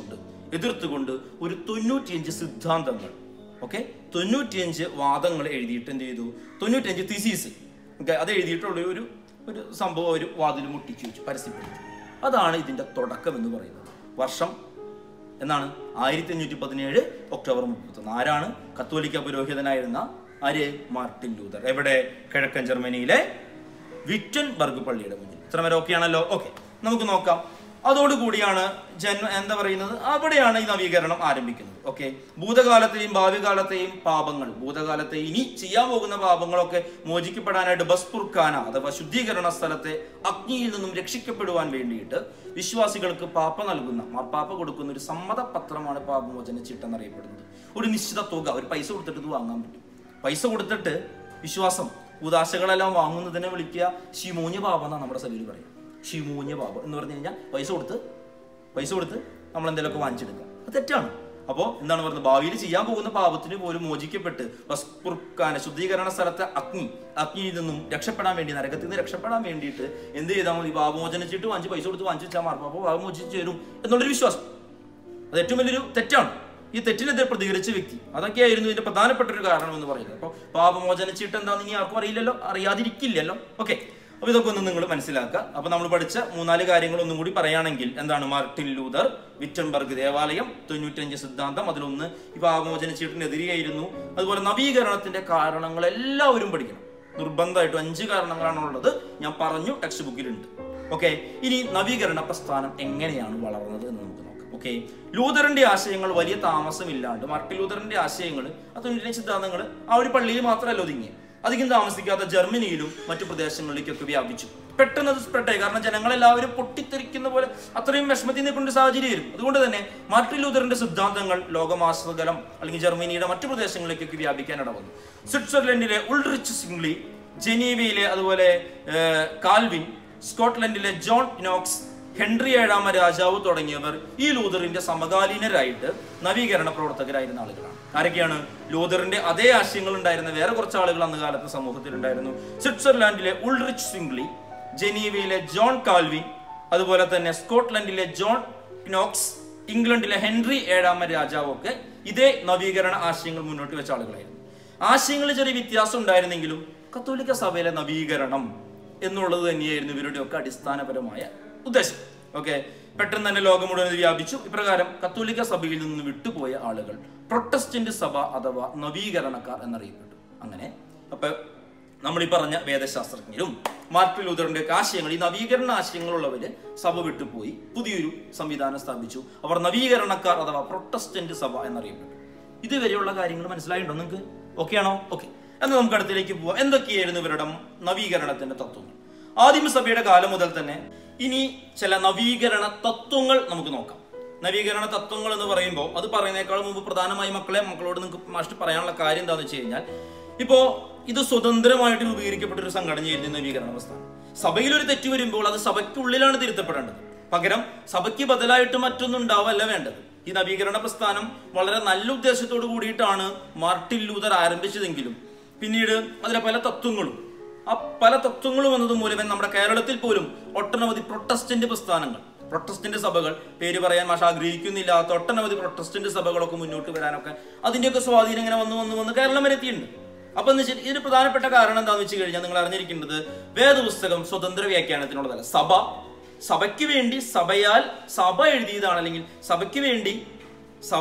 എതിർത്തുകൊണ്ട് ഒരു തൊണ്ണൂറ്റിയഞ്ച് സിദ്ധാന്തങ്ങൾ ഓക്കെ തൊണ്ണൂറ്റിയഞ്ച് വാദങ്ങൾ എഴുതിയിട്ട് എന്ത് ചെയ്തു തൊണ്ണൂറ്റിയഞ്ച് തിസീസ് ഓക്കെ അത് എഴുതിയിട്ടുള്ള ഒരു ഒരു സംഭവം ഒരു വാതിൽ മുട്ടിച്ചു വെച്ചു പരസ്യപ്പെടുത്തി അതാണ് ഇതിന്റെ തുടക്കം എന്ന് പറയുന്നത് വർഷം എന്നാണ് ആയിരത്തി അഞ്ഞൂറ്റി പതിനേഴ് ഒക്ടോബർ മുപ്പത്തൊന്ന് ആരാണ് കത്തോലിക്ക പുരോഹിതനായിരുന്ന ആര് മാർട്ടിൻ ലൂതർ എവിടെ കിഴക്കൻ ജർമ്മനിയിലെ വിറ്റൻബർഗ് പള്ളിയുടെ മുന്നിൽ ഇത്ര വരെ ഓക്കെ ആണല്ലോ ഓക്കെ നമുക്ക് നോക്കാം അതോടുകൂടിയാണ് ജന്മ എന്താ പറയുന്നത് അവിടെയാണ് ഈ നവീകരണം ആരംഭിക്കുന്നത് ഓക്കെ ഭൂതകാലത്തെയും ഭാവി കാലത്തെയും പാപങ്ങൾ ഭൂതകാലത്തെ ഇനി ചെയ്യാൻ പോകുന്ന പാപങ്ങളൊക്കെ മോചിക്കപ്പെടാനായിട്ട് ബസ്പുർഖാന അഥവാ ശുദ്ധീകരണ സ്ഥലത്തെ അഗ്നിയിൽ നിന്നും രക്ഷിക്കപ്പെടുവാൻ വേണ്ടിയിട്ട് വിശ്വാസികൾക്ക് പാപ്പ നൽകുന്ന മാർപ്പാപ്പ കൊടുക്കുന്ന ഒരു സമ്മതപത്രമാണ് പാപമോചന ചീട്ടെന്നറിയപ്പെടുന്നത് ഒരു നിശ്ചിത തുക ഒരു പൈസ കൊടുത്തിട്ട് ഇത് വാങ്ങാൻ പറ്റും പൈസ കൊടുത്തിട്ട് വിശ്വാസം ഉദാശകളെല്ലാം വാങ്ങുന്നതിനെ വിളിക്കുക ശിമൂഞ്ഞ പാപം എന്നാണ് നമ്മുടെ സഭയിൽ പറയുക ശിമൂഞ്ഞ പാപം എന്ന് പറഞ്ഞു കഴിഞ്ഞാൽ പൈസ കൊടുത്ത് പൈസ കൊടുത്ത് നമ്മൾ എന്തെങ്കിലുമൊക്കെ വാങ്ങിച്ചെടുക്കുക അത് തെറ്റാണ് അപ്പോൾ എന്താണ് പറയുന്നത് ഭാവിയിൽ ചെയ്യാൻ പോകുന്ന പാപത്തിന് പോലും മോചിക്കപ്പെട്ട് വസ്പുർക്കാന ശുദ്ധീകരണ സ്ഥലത്തെ അഗ്നി അഗ്നിയിൽ നിന്നും രക്ഷപ്പെടാൻ വേണ്ടി നരകത്തിൽ നിന്ന് രക്ഷപ്പെടാൻ വേണ്ടിയിട്ട് എന്ത് ചെയ്താൽ മതി പാപമോചനിച്ചിട്ട് വാങ്ങിച്ച് പൈസ കൊടുത്ത് വാങ്ങിച്ചു വെച്ചാൽ മാറും അപ്പോൾ പാപം മോചിച്ച് ചേരും എന്നുള്ളൊരു വിശ്വാസം അത് ഏറ്റവും വലിയൊരു തെറ്റാണ് ഈ തെറ്റിനെതിരെ പ്രതികരിച്ച വ്യക്തി അതൊക്കെയായിരുന്നു ഇതിന്റെ പ്രധാനപ്പെട്ട ഒരു കാരണം എന്ന് പറയുന്നത് അപ്പോൾ പാപമോചന ചീട്ട് എന്താണെന്ന് ഇനി ആർക്കും അറിയില്ലല്ലോ അറിയാതിരിക്കില്ലല്ലോ ഓക്കെ അപ്പൊ ഇതൊക്കെ ഒന്ന് നിങ്ങൾ മനസ്സിലാക്കുക അപ്പൊ നമ്മൾ പഠിച്ച മൂന്നാല് കാര്യങ്ങൾ ഒന്നും കൂടി പറയുകയാണെങ്കിൽ എന്താണ് മാർട്ടിൻ ലൂതർ വിറ്റൻബർഗ് ദേവാലയം തൊണ്ണൂറ്റഞ്ച് സിദ്ധാന്തം അതിലൊന്ന് ഈ പാപമോചന ചീട്ടിനെതിരെയായിരുന്നു അതുപോലെ നവീകരണത്തിന്റെ കാരണങ്ങൾ എല്ലാവരും പഠിക്കണം നിർബന്ധമായിട്ടും അഞ്ച് കാരണങ്ങളാണുള്ളത് ഞാൻ പറഞ്ഞു ടെക്സ്റ്റ് ബുക്കിലുണ്ട് ഓക്കെ ഇനി നവീകരണ പ്രസ്ഥാനം എങ്ങനെയാണ് വളർന്നത് എന്ന് നമുക്ക് നോക്കാം ഓക്കെ ലൂതറിന്റെ ആശയങ്ങൾ വലിയ താമസമില്ലാണ്ട് മാർട്ടിൻ ലൂതറിന്റെ ആശയങ്ങൾ ആ തൊണ്ണൂറ്റി സിദ്ധാന്തങ്ങൾ ആ ഒരു പള്ളിയിൽ മാത്രമല്ല ഒതുങ്ങി അധികം താമസിക്കാതെ ജർമ്മനിയിലും മറ്റു പ്രദേശങ്ങളിലേക്കൊക്കെ വ്യാപിച്ചു പെട്ടെന്ന് അത് സ്പ്രെഡായി കാരണം ജനങ്ങളെല്ലാവരും പൊട്ടിത്തെറിക്കുന്ന പോലെ അത്രയും വിഷമത്തിൽ നിൽക്കേണ്ട സാഹചര്യം വരും അതുകൊണ്ട് തന്നെ മാർട്ടിൻ ലൂതറിന്റെ സിദ്ധാന്തങ്ങൾ ലോകമാസകലം അല്ലെങ്കിൽ ജർമ്മനിയുടെ മറ്റു പ്രദേശങ്ങളിലേക്കൊക്കെ വ്യാപിക്കാൻ ഇടവന്നു സ്വിറ്റ്സർലൻഡിലെ ഉൾറിച്ച് സിംഗ്ലി ജനീവയിലെ അതുപോലെ ഏർ, കാൽവിൻ സ്കോട്ട്ലൻഡിലെ ജോൺ നോക്സ് ഹെൻറി ഏഴാമ രാജാവ് തുടങ്ങിയവർ ഈ ലൂതറിന്റെ സമകാലീനരായിട്ട് നവീകരണ പ്രവർത്തകരായിരുന്ന ആളുകളാണ് ആരൊക്കെയാണ് ലൂതറിന്റെ അതേ ആശയങ്ങൾ ഉണ്ടായിരുന്ന വേറെ കുറച്ച് ആളുകൾ അന്ന് കാലത്ത് സമൂഹത്തിൽ ഉണ്ടായിരുന്നു സ്വിറ്റ്സർലാൻഡിലെ ഉൾറിച്ച് സിംഗ്ലി ജനീവയിലെ ജോൺ കാൽവിൻ അതുപോലെ തന്നെ സ്കോട്ട്ലൻഡിലെ ജോൺ നോക്സ് ഇംഗ്ലണ്ടിലെ ഹെൻറി ഏഴാമ രാജാവ് ഒക്കെ ഇതേ നവീകരണ ആശയങ്ങൾ മുന്നോട്ട് വെച്ച ആളുകളായിരുന്നു ആശയങ്ങളിൽ ചെറിയ വ്യത്യാസം ഉണ്ടായിരുന്നെങ്കിലും കത്തോലിക്ക സഭയിലെ നവീകരണം എന്നുള്ളത് തന്നെയായിരുന്നു ഇവരുടെ ഒക്കെ അടിസ്ഥാനപരമായ ഉദ്ദേശം ഓക്കെ പെട്ടെന്ന് തന്നെ ലോകം മുഴുവൻ ഇത് വ്യാപിച്ചു ഇപ്രകാരം കത്തോലിക്ക സഭയിൽ നിന്ന് വിട്ടുപോയ ആളുകൾ പ്രൊട്ടസ്റ്റന്റ് സഭ അഥവാ നവീകരണക്കാർ എന്നറിയപ്പെട്ടു അങ്ങനെ അപ്പൊ നമ്മൾ ഈ പറഞ്ഞ വേദശാസ്ത്രജ്ഞരും മാർട്ടിൻ ലൂതറിന്റെ ഒക്കെ ആശയങ്ങൾ ഈ നവീകരണ ആശയങ്ങളുള്ളവര് സഭ വിട്ടുപോയി പുതിയൊരു സംവിധാനം സ്ഥാപിച്ചു അവർ നവീകരണക്കാർ അഥവാ പ്രൊട്ടസ്റ്റന്റ് സഭ എന്നറിയപ്പെട്ടു ഇതുവരെയുള്ള കാര്യങ്ങൾ മനസ്സിലായിട്ടുണ്ടോ നിങ്ങൾക്ക് ഓക്കെ ആണോ ഓക്കെ എന്നാൽ നമുക്ക് അടുത്തിലേക്ക് പോവാം എന്തൊക്കെയായിരുന്നു ഇവരുടെ നവീകരണത്തിന്റെ തത്വങ്ങൾ ആദിമസഭയുടെ കാലം മുതൽ തന്നെ ഇനി ചില നവീകരണ തത്വങ്ങൾ നമുക്ക് നോക്കാം നവീകരണ തത്വങ്ങൾ എന്ന് പറയുമ്പോൾ അത് പറയുന്നേക്കാൾ മുമ്പ് പ്രധാനമായി മക്കളെ മക്കളോട് നിങ്ങൾക്ക് മാസ്റ്റർ പറയാനുള്ള കാര്യം എന്താണെന്ന് വെച്ച് കഴിഞ്ഞാൽ ഇപ്പോ ഇത് സ്വതന്ത്രമായിട്ട് രൂപീകരിക്കപ്പെട്ട ഒരു സംഘടനയായിരുന്നു ഈ നവീകരണ പ്രസ്ഥാനം സഭയിൽ ഒരു തെറ്റ് വരുമ്പോൾ അത് സഭയ്ക്കുള്ളിലാണ് തിരുത്തപ്പെടേണ്ടത് പകരം സഭയ്ക്ക് ബദലായിട്ട് മറ്റൊന്നും ഉണ്ടാവല്ല വേണ്ടത് ഈ നവീകരണ പ്രസ്ഥാനം വളരെ നല്ല ഉദ്ദേശത്തോടു കൂടിയിട്ടാണ് മാർട്ടിൻ ലൂതർ ആരംഭിച്ചതെങ്കിലും പിന്നീട് അതിലെ പല തത്വങ്ങളും ആ പല തത്വങ്ങളും വന്നത് മൂലമേ നമ്മുടെ കേരളത്തിൽ പോലും ഒട്ടനവധി പ്രൊട്ടസ്റ്റന്റ് പ്രസ്ഥാനങ്ങൾ പ്രൊട്ടസ്റ്റന്റ് സഭകൾ പേര് പറയാൻ മാഷ ആഗ്രഹിക്കുന്നില്ലാത്ത ഒട്ടനവധി പ്രൊട്ടസ്റ്റന്റ് സഭകളൊക്കെ മുന്നോട്ട് വരാനൊക്കെ അതിന്റെയൊക്കെ സ്വാധീനം ഇങ്ങനെ വന്ന് വന്ന് വന്ന് കേരളം വരെ എത്തിയിട്ടുണ്ട് അപ്പൊ എന്ന് വെച്ചാൽ ഇതിന് പ്രധാനപ്പെട്ട കാരണം എന്താണെന്ന് വെച്ച് കഴിഞ്ഞാൽ നിങ്ങൾ അറിഞ്ഞിരിക്കേണ്ടത് വേദപുസ്തകം സ്വതന്ത്ര വ്യാഖ്യാനത്തിനുള്ളതല്ല സഭ സഭയ്ക്ക് വേണ്ടി സഭയാൽ സഭ എഴുതിയതാണ് അല്ലെങ്കിൽ സഭയ്ക്ക് വേണ്ടി സഭ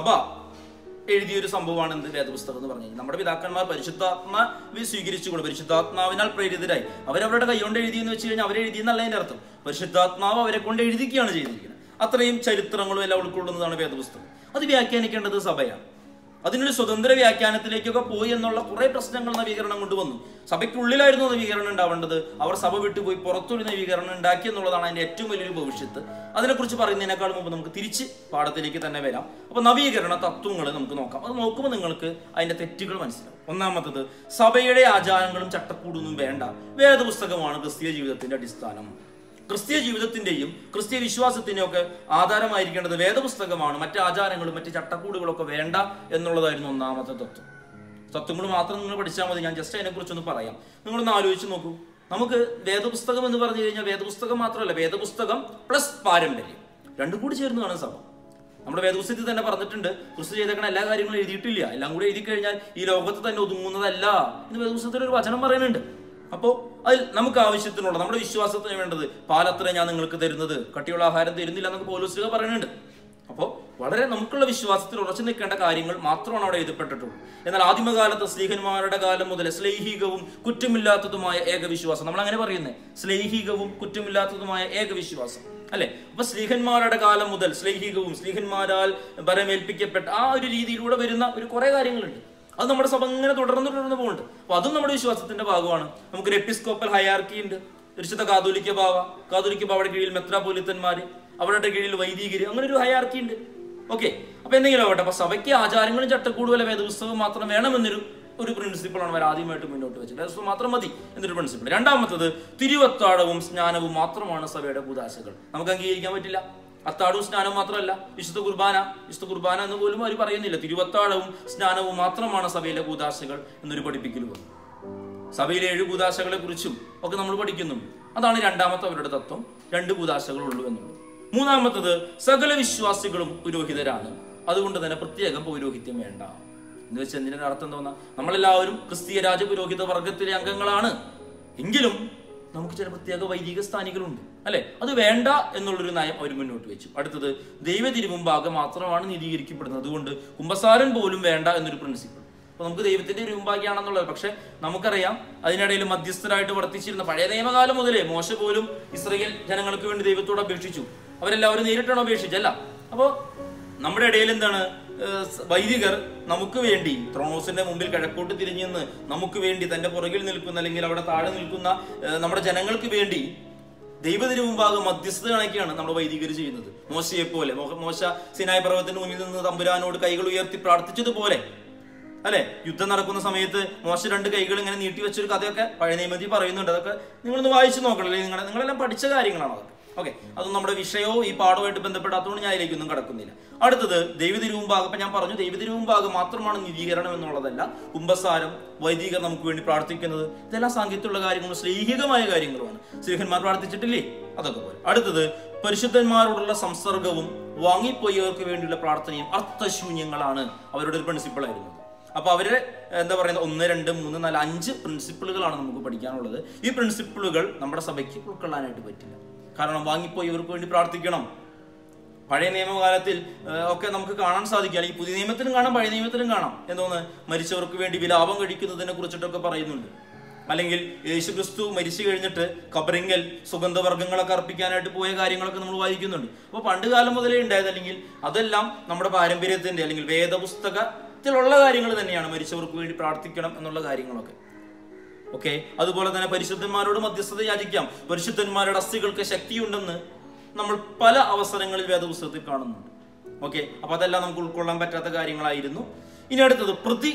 എഴുതിയ ഒരു സംഭവമാണ് എന്ത് വേദപുസ്തകം എന്ന് പറഞ്ഞു കഴിഞ്ഞാൽ നമ്മുടെ പിതാക്കന്മാർ പരിശുദ്ധാത്മാവ് സ്വീകരിച്ചുകൊണ്ട് പരിശുദ്ധാത്മാവിനാൽ പ്രേരിതരായി അവരവരുടെ കൈകൊണ്ട് എഴുതി എന്ന് വെച്ച് കഴിഞ്ഞാൽ അവരെഴുതി എന്നല്ല അതിന്റെ അർത്ഥം പരിശുദ്ധാത്മാവ് അവരെ കൊണ്ട് എഴുതിക്കുകയാണ് ചെയ്തിരിക്കുന്നത് അത്രയും ചരിത്രങ്ങളും എല്ലാം ഉൾക്കൊള്ളുന്നതാണ് വേദപുസ്തകം അത് വ്യാഖ്യാനിക്കേണ്ടത് സഭയാണ് അതിനൊരു സ്വതന്ത്ര വ്യാഖ്യാനത്തിലേക്കൊക്കെ പോയി എന്നുള്ള കുറെ പ്രശ്നങ്ങൾ നവീകരണം കൊണ്ടുവന്നു സഭയ്ക്കുള്ളിലായിരുന്നു നവീകരണം ഉണ്ടാവേണ്ടത് അവർ സഭ വിട്ടുപോയി പുറത്തൊരു നവീകരണം ഉണ്ടാക്കി എന്നുള്ളതാണ് അതിന്റെ ഏറ്റവും വലിയൊരു ഭവിഷ്യത്ത് അതിനെക്കുറിച്ച് പറയുന്നതിനേക്കാൾ മുമ്പ് നമുക്ക് തിരിച്ച് പാഠത്തിലേക്ക് തന്നെ വരാം അപ്പൊ നവീകരണ തത്വങ്ങൾ നമുക്ക് നോക്കാം അത് നോക്കുമ്പോൾ നിങ്ങൾക്ക് അതിന്റെ തെറ്റുകൾ മനസ്സിലാവും ഒന്നാമത്തത് സഭയുടെ ആചാരങ്ങളും ചട്ടക്കൂടൊന്നും വേണ്ട വേദപുസ്തകമാണ് ക്രിസ്തീയ ജീവിതത്തിന്റെ അടിസ്ഥാനം ക്രിസ്തീയ ജീവിതത്തിന്റെയും ക്രിസ്തീയ വിശ്വാസത്തിന്റെയും ഒക്കെ ആധാരമായിരിക്കേണ്ടത് വേദപുസ്തകമാണ് മറ്റ് ആചാരങ്ങളും മറ്റ് ചട്ടക്കൂടുകളൊക്കെ വേണ്ട എന്നുള്ളതായിരുന്നു ഒന്നാമത്തെ തത്വം തത്വങ്ങൾ മാത്രം നിങ്ങൾ പഠിച്ചാൽ മതി ഞാൻ ജസ്റ്റ് അതിനെക്കുറിച്ചൊന്ന് പറയാം നിങ്ങളൊന്ന് ആലോചിച്ച് നോക്കൂ നമുക്ക് വേദപുസ്തകം എന്ന് പറഞ്ഞു കഴിഞ്ഞാൽ വേദപുസ്തകം മാത്രമല്ല വേദപുസ്തകം പ്ലസ് പാരമ്പര്യം രണ്ടും കൂടി ചേർന്നതാണ് സഭ നമ്മുടെ വേദപുസ്തകത്തിൽ തന്നെ പറഞ്ഞിട്ടുണ്ട് ക്രിസ്തു ചെയ്തേക്കണ എല്ലാ കാര്യങ്ങളും എഴുതിയിട്ടില്ല എല്ലാം കൂടി എഴുതി കഴിഞ്ഞാൽ ഈ ലോകത്ത് തന്നെ ഒതുങ്ങുന്നതല്ല എന്ന് വേദപുസ്തകത്തിൽ ഒരു വചനം പറയുന്നുണ്ട് അപ്പോൾ അതിൽ നമുക്ക് ആവശ്യത്തിനുള്ള നമ്മുടെ വിശ്വാസത്തിന് വേണ്ടത് പാലത്ര ഞാൻ നിങ്ങൾക്ക് തരുന്നത് കട്ടിയുള്ള ആഹാരം തരുന്നില്ല എന്നൊക്കെ പോലീസുക പറയുന്നുണ്ട് അപ്പോൾ വളരെ നമുക്കുള്ള വിശ്വാസത്തിൽ ഉറച്ചു നിൽക്കേണ്ട കാര്യങ്ങൾ മാത്രമാണ് അവിടെ എഴുതപ്പെട്ടിട്ടുള്ളൂ എന്നാൽ ആദിമകാലത്ത് സ്ലീഹന്മാരുടെ കാലം മുതൽ സ്ലൈഹികവും കുറ്റമില്ലാത്തതുമായ ഏകവിശ്വാസം നമ്മൾ അങ്ങനെ പറയുന്നത് സ്ലൈഹികവും കുറ്റമില്ലാത്തതുമായ ഏകവിശ്വാസം അല്ലെ അപ്പൊ സ്ലീഹന്മാരുടെ കാലം മുതൽ സ്ലൈഹികവും സ്ലീഹന്മാരാൽ ബലമേൽപ്പിക്കപ്പെട്ട ആ ഒരു രീതിയിലൂടെ വരുന്ന ഒരു കുറെ കാര്യങ്ങളുണ്ട് അത് നമ്മുടെ സഭ ഇങ്ങനെ തുടർന്ന് തുടർന്ന് പോകുന്നുണ്ട് അപ്പൊ അതും നമ്മുടെ വിശ്വാസത്തിന്റെ ഭാഗമാണ് നമുക്കൊരു എപ്പിസ്കോപ്പൽ ഹയാർക്കി ഉണ്ട് പരിശുദ്ധ കാതോലിക്ക ബാവ കാതോലിക്ക ബാവയുടെ കീഴിൽ മെത്രാപോലിത്തന്മാര് അവരുടെ കീഴിൽ വൈദികര് അങ്ങനെ ഒരു ഹയാർക്കി ഉണ്ട് ഓക്കെ അപ്പൊ എന്തെങ്കിലും ആവട്ടെ അപ്പൊ സഭയ്ക്ക് ആചാരങ്ങളും ചട്ടക്കൂടുവല്ല വേദപുസ്തകം മാത്രം വേണമെന്നൊരു ഒരു പ്രിൻസിപ്പിളാണ് അവർ ആദ്യമായിട്ട് മുന്നോട്ട് വെച്ചത് വേദപുസ്തകം മാത്രം മതി എന്നൊരു പ്രിൻസിപ്പിൾ രണ്ടാമത്തത് തിരുവത്താഴവും സ്നാനവും മാത്രമാണ് സഭയുടെ കൂതാശകൾ നമുക്ക് അംഗീകരിക്കാൻ പറ്റില്ല അത്താഴവും സ്നാനവും മാത്രമല്ല വിശുദ്ധ കുർബാന വിശുദ്ധ കുർബാന എന്ന് പോലും അവർ പറയുന്നില്ല തിരുവത്താഴവും സ്നാനവും മാത്രമാണ് സഭയിലെ കൂതാശകൾ എന്നൊരു പഠിപ്പിക്കലുകൾ സഭയിലെ ഏഴ് കൂതാശകളെ കുറിച്ചും ഒക്കെ നമ്മൾ പഠിക്കുന്നുണ്ട് അതാണ് രണ്ടാമത്തെ അവരുടെ തത്വം രണ്ട് കൂതാശകളുള്ളൂ എന്നുള്ളത് മൂന്നാമത്തത് സകല വിശ്വാസികളും പുരോഹിതരാണ് അതുകൊണ്ട് തന്നെ പ്രത്യേകം പൗരോഹിത്യം വേണ്ട എന്ന് വെച്ചാൽ എന്തിനാണ് അർത്ഥം തോന്നാ നമ്മളെല്ലാവരും ക്രിസ്തീയ രാജപുരോഹിത വർഗത്തിലെ അംഗങ്ങളാണ് എങ്കിലും നമുക്ക് ചില പ്രത്യേക വൈദിക സ്ഥാനികളുണ്ട് അല്ലെ അത് വേണ്ട എന്നുള്ളൊരു നയം അവർ മുന്നോട്ട് വെച്ചു അടുത്തത് ദൈവ തിരുമുമ്പാകെ മാത്രമാണ് നീതീകരിക്കപ്പെടുന്നത് അതുകൊണ്ട് കുംഭസാരൻ പോലും വേണ്ട എന്നൊരു പ്രിൻസിപ്പിൾ അപ്പൊ നമുക്ക് ദൈവത്തിന്റെ രൂപാക്കിയാണെന്നുള്ളത് പക്ഷെ നമുക്കറിയാം അതിനിടയിൽ മധ്യസ്ഥരായിട്ട് വർത്തിച്ചിരുന്ന പഴയ നിയമകാലം മുതലേ മോശ പോലും ഇസ്രയേൽ ജനങ്ങൾക്ക് വേണ്ടി ദൈവത്തോട് അപേക്ഷിച്ചു അവരെല്ലാവരും നേരിട്ടാണ് അപേക്ഷിച്ചല്ല അപ്പോ നമ്മുടെ ഇടയിൽ എന്താണ് ഏഹ് സ് വൈദികർ നമുക്ക് വേണ്ടി ത്രോണോസിന്റെ മുമ്പിൽ കിഴക്കോട്ട് തിരിഞ്ഞു നിന്ന് നമുക്ക് വേണ്ടി തന്റെ പുറകിൽ നിൽക്കുന്ന അല്ലെങ്കിൽ അവിടെ താഴെ നിൽക്കുന്ന ഏഹ് നമ്മുടെ ജനങ്ങൾക്ക് വേണ്ടി ദൈവത്തിന് മുമ്പാകെ മധ്യസ്ഥത കണക്കിയാണ് നമ്മൾ വൈദികർ ചെയ്യുന്നത് മോശയെ പോലെ മോ- മോശ സിനായ പർവ്വതത്തിന് മുന്നിൽ നിന്ന് തമ്പുരാനോട് കൈകൾ ഉയർത്തി പ്രാർത്ഥിച്ചതുപോലെ അല്ലെ യുദ്ധം നടക്കുന്ന സമയത്ത് മോശ രണ്ട് കൈകൾ ഇങ്ങനെ നീട്ടി വെച്ചൊരു കഥയൊക്കെ പഴയ നിയമത്തിൽ പറയുന്നുണ്ട് അതൊക്കെ നിങ്ങളൊന്ന് വായിച്ചു നോക്കണം അല്ലെങ്കിൽ നിങ്ങളെ നിങ്ങളെല്ലാം പഠിച്ച കാര്യങ്ങളാണ് അതൊക്കെ ഓക്കെ അതൊന്നും നമ്മുടെ വിഷയവും ഈ പാഠവുമായിട്ട് ബന്ധപ്പെടാത്തതുകൊണ്ട് ഞാൻ അതിലേക്കൊന്നും കടക്കുന്നില്ല അടുത്തത് ദൈവതിരു മുമ്പാകെ ഇപ്പൊ ഞാൻ പറഞ്ഞു ദൈവതിരു മുമ്പാകെ മാത്രമാണ് നീതീകരണം എന്നുള്ളതല്ല കുംഭസാരം വൈദികർ നമുക്ക് വേണ്ടി പ്രാർത്ഥിക്കുന്നത് ഇതെല്ലാം സാങ്കേതികമുള്ള കാര്യങ്ങളും ശ്ലീഹികമായ കാര്യങ്ങളുമാണ് ശ്രീഹന്മാർ പ്രാർത്ഥിച്ചിട്ടില്ലേ അതൊക്കെ പോലെ അടുത്തത് പരിശുദ്ധന്മാരോടുള്ള സംസർഗവും വാങ്ങിപ്പോയവർക്ക് വേണ്ടിയുള്ള പ്രാർത്ഥനയും അർത്ഥശൂന്യങ്ങളാണ് അവരുടെ ഒരു പ്രിൻസിപ്പിൾ ആയിരുന്നത് അപ്പൊ അവര് എന്താ പറയുന്നത് ഒന്ന് രണ്ട് മൂന്ന് നാല് അഞ്ച് പ്രിൻസിപ്പിളുകളാണ് നമുക്ക് പഠിക്കാനുള്ളത് ഈ പ്രിൻസിപ്പിളുകൾ നമ്മുടെ സഭയ്ക്ക് ഉൾക്കൊള്ളാനായിട്ട് പറ്റില്ല കാരണം വാങ്ങിപ്പോയി ഇവർക്ക് വേണ്ടി പ്രാർത്ഥിക്കണം പഴയ നിയമകാലത്തിൽ ആ, ഒക്കെ നമുക്ക് കാണാൻ സാധിക്കും അല്ലെങ്കിൽ പുതിയ നിയമത്തിലും കാണാം പഴയ നിയമത്തിലും കാണാം എന്തോന്ന് മരിച്ചവർക്ക് വേണ്ടി വിലാപം കഴിക്കുന്നതിനെ കുറിച്ചിട്ടൊക്കെ പറയുന്നുണ്ട് അല്ലെങ്കിൽ യേശുക്രിസ്തു മരിച്ചു കഴിഞ്ഞിട്ട് കബറിങ്ങൽ സുഗന്ധവർഗ്ഗങ്ങളൊക്കെ അർപ്പിക്കാനായിട്ട് പോയ കാര്യങ്ങളൊക്കെ നമ്മൾ വായിക്കുന്നുണ്ട് അപ്പോൾ പണ്ട് കാലം മുതലേ ഉണ്ടായത് അല്ലെങ്കിൽ അതെല്ലാം നമ്മുടെ പാരമ്പര്യത്തിന്റെ അല്ലെങ്കിൽ വേദപുസ്തകത്തിലുള്ള കാര്യങ്ങൾ തന്നെയാണ് മരിച്ചവർക്ക് വേണ്ടി പ്രാർത്ഥിക്കണം എന്നുള്ള കാര്യങ്ങളൊക്കെ ഓക്കെ അതുപോലെ തന്നെ പരിശുദ്ധന്മാരോട് മധ്യസ്ഥത യാചിക്കാം പരിശുദ്ധന്മാരുടെ അസ്ഥികൾക്ക് ശക്തിയുണ്ടെന്ന് നമ്മൾ പല അവസരങ്ങളിൽ വേദപുസ്തകത്തിൽ കാണുന്നുണ്ട് ഓക്കെ അപ്പൊ അതെല്ലാം നമുക്ക് ഉൾക്കൊള്ളാൻ പറ്റാത്ത കാര്യങ്ങളായിരുന്നു ഇനി അടുത്തത് പ്രതി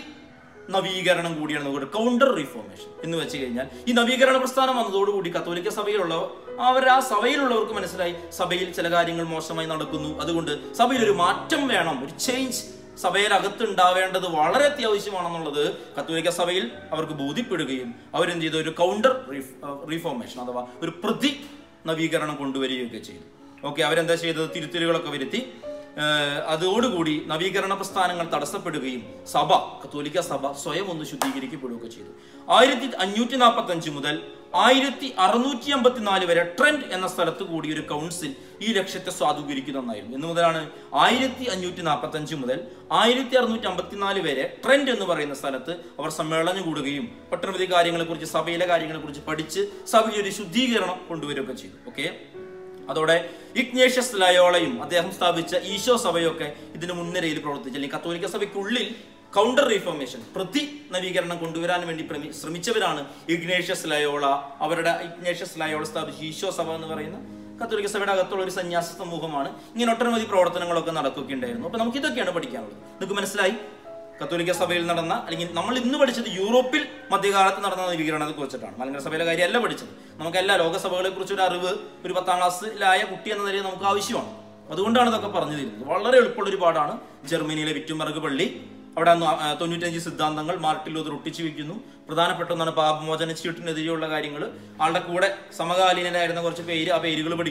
നവീകരണം കൂടിയാണ് നമുക്ക് കൗണ്ടർ റീഫോർമേഷൻ എന്ന് വെച്ച് കഴിഞ്ഞാൽ ഈ നവീകരണ പ്രസ്ഥാനം വന്നതോടുകൂടി കത്തോലിക്ക സഭയിലുള്ള അവർ ആ സഭയിലുള്ളവർക്ക് മനസ്സിലായി സഭയിൽ ചില കാര്യങ്ങൾ മോശമായി നടക്കുന്നു അതുകൊണ്ട് സഭയിൽ ഒരു മാറ്റം വേണം ഒരു ചേഞ്ച് സഭയിലകത്ത് ഉണ്ടാവേണ്ടത് വളരെ അത്യാവശ്യമാണെന്നുള്ളത് കത്തോലിക്ക സഭയിൽ അവർക്ക് ബോധ്യപ്പെടുകയും അവരെന്ത് ചെയ്തു ഒരു കൗണ്ടർ റീഫോർമേഷൻ അഥവാ ഒരു പ്രതി നവീകരണം കൊണ്ടുവരികയൊക്കെ ചെയ്തു ഓക്കെ അവരെന്താ ചെയ്തത് തിരുത്തലുകളൊക്കെ വരുത്തി ഏഹ് അതോടുകൂടി നവീകരണ പ്രസ്ഥാനങ്ങൾ തടസ്സപ്പെടുകയും സഭ കത്തോലിക്ക സഭ സ്വയം ഒന്ന് ശുദ്ധീകരിക്കപ്പെടുകയൊക്കെ ചെയ്തു ആയിരത്തി അഞ്ഞൂറ്റി നാൽപ്പത്തി അഞ്ച് മുതൽ ആയിരത്തി അറുന്നൂറ്റി അമ്പത്തിനാല് വരെ ട്രെൻഡ് എന്ന സ്ഥലത്ത് കൂടി ഒരു കൗൺസിൽ ഈ ലക്ഷ്യത്തെ സ്വാധീകരിക്കുന്ന ഒന്നായിരുന്നു എന്ന് മുതലാണ് ആയിരത്തി അഞ്ഞൂറ്റി നാൽപ്പത്തി അഞ്ച് മുതൽ ആയിരത്തി അറുന്നൂറ്റി അമ്പത്തിനാല് വരെ ട്രെൻഡ് എന്ന് പറയുന്ന സ്ഥലത്ത് അവർ സമ്മേളനം കൂടുകയും ഒട്ടനവധി കാര്യങ്ങളെ കുറിച്ച് സഭയിലെ കാര്യങ്ങളെ കുറിച്ച് പഠിച്ച് സഭയിൽ ഒരു ശുദ്ധീകരണം കൊണ്ടുവരികയൊക്കെ ചെയ്തു ഓക്കെ അതോടെ ഇഗ്നേഷ്യസ് ലയോളയും അദ്ദേഹം സ്ഥാപിച്ച ഈശോ സഭയൊക്കെ ഇതിന് മുൻനിരയിൽ പ്രവർത്തിച്ചു അല്ലെങ്കിൽ കത്തോലിക്ക സഭയ്ക്കുള്ളിൽ കൗണ്ടർ റീഫോർമേഷൻ പ്രതി നവീകരണം കൊണ്ടുവരാൻ വേണ്ടി പ്രമി- ശ്രമിച്ചവരാണ് ഇഗ്നേഷ്യസ് ലയോള അവരുടെ ഇഗ്നേഷ്യസ് ലയോള സ്ഥാപിച്ച ഈശോ സഭ എന്ന് പറയുന്ന കത്തോലിക്ക സഭയുടെ അകത്തുള്ള ഒരു സന്യാസ സമൂഹമാണ് ഇങ്ങനെ ഒട്ടനവധി പ്രവർത്തനങ്ങളൊക്കെ നടക്കുകയുണ്ടായിരുന്നു അപ്പൊ നമുക്ക് ഇതൊക്കെയാണ് പഠിക്കാനുള്ളത് നിങ്ങൾക്ക് മനസ്സിലായി കത്തോലിക്ക സഭയിൽ നടന്ന അല്ലെങ്കിൽ നമ്മൾ ഇന്ന് പഠിച്ചത് യൂറോപ്പിൽ മധ്യകാലത്ത് നടന്ന നവീകരണത്തെ കുറിച്ചിട്ടാണ് മലങ്കര സഭയിലെ കാര്യമല്ല പഠിച്ചത് നമുക്ക് എല്ലാ ലോകസഭകളെ കുറിച്ച് ഒരു അറിവ് ഒരു പത്താം ക്ലാസ്സിലായ കുട്ടി എന്ന നിലയിൽ നമുക്ക് ആവശ്യമാണ് അതുകൊണ്ടാണ് ഇതൊക്കെ പറഞ്ഞു തരുന്നത് വളരെ എളുപ്പമുള്ള ഒരു പാടാണ് ജർമ്മനിയിലെ വിറ്റുമർഗ് പള്ളി അവിടെ അന്ന് ആ, തൊണ്ണൂറ്റഞ്ച് സിദ്ധാന്തങ്ങൾ മാർട്ടിൽ ലൂതർ ഒട്ടിച്ചു വെക്കുന്നു പ്രധാനപ്പെട്ട ഒന്നാണ് പാപമോചന ചീട്ടിനെതിരെയുള്ള കാര്യങ്ങൾ ആളുടെ കൂടെ സമകാലീനരായിരുന്ന കുറച്ച് പേര് ആ പേരുകൾ പഠിക്കണം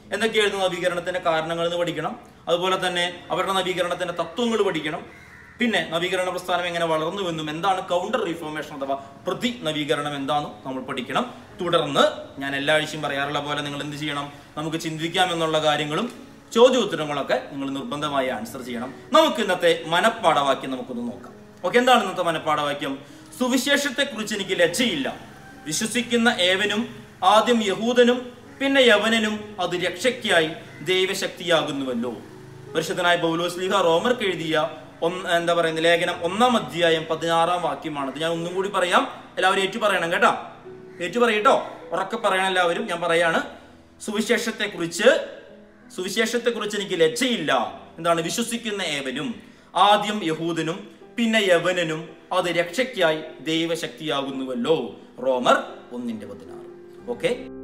എന്തൊക്കെയായിരുന്നു നവീകരണത്തിന്റെ കാരണങ്ങൾ എന്ന് പഠിക്കണം അതുപോലെ തന്നെ അവരുടെ നവീകരണത്തിന്റെ തത്വങ്ങൾ പഠിക്കണം പിന്നെ നവീകരണ പ്രസ്ഥാനം എങ്ങനെ വളർന്നുവെന്നും എന്താണ് കൗണ്ടർ റീഫോർമേഷൻ അഥവാ പ്രതി നവീകരണം എന്താണെന്നും നമ്മൾ പഠിക്കണം തുടർന്ന് ഞാൻ എല്ലാ ആഴ്ചയും പറയാറുള്ള പോലെ നിങ്ങൾ എന്ത് ചെയ്യണം നമുക്ക് ചിന്തിക്കാം എന്നുള്ള കാര്യങ്ങളും ചോദ്യോത്തരങ്ങളൊക്കെ നിങ്ങൾ നിർബന്ധമായി ആൻസർ ചെയ്യണം നമുക്ക് ഇന്നത്തെ മനപ്പാഠവാക്യം നമുക്കൊന്ന് നോക്കാം ഓക്കെ എന്താണ് ഇന്നത്തെ മനപ്പാഠവാക്യം സുവിശേഷത്തെ കുറിച്ച് എനിക്ക് ലജ്ജയില്ല വിശ്വസിക്കുന്ന ഏവനും ആദ്യം യഹൂദനും പിന്നെ യവനനും അത് രക്ഷയ്ക്കായി ദൈവശക്തിയാകുന്നുവല്ലോ പരിശുദ്ധനായ പൗലോസ്ലിഹ റോമർക്ക് എഴുതിയ ഒന്ന് എന്താ പറയുന്നത് ലേഖനം ഒന്നാം അധ്യായം പതിനാറാം വാക്യമാണ് ഇത് ഞാൻ ഒന്നും കൂടി പറയാം എല്ലാവരും ഏറ്റു പറയണം കേട്ടോ ഏറ്റു പറയട്ടോ ഉറക്കെ പറയണം എല്ലാവരും ഞാൻ പറയാണ് സുവിശേഷത്തെ കുറിച്ച് സുവിശേഷത്തെ കുറിച്ച് എനിക്ക് ലജ്ജയില്ല എന്താണ് വിശ്വസിക്കുന്ന ഏവനും ആദ്യം യഹൂദനും പിന്നെ യവനനും അത് രക്ഷയ്ക്കായി ദൈവശക്തിയാകുന്നുവല്ലോ റോമർ ഒന്നിന്റെ പതിനാറ് ഓക്കെ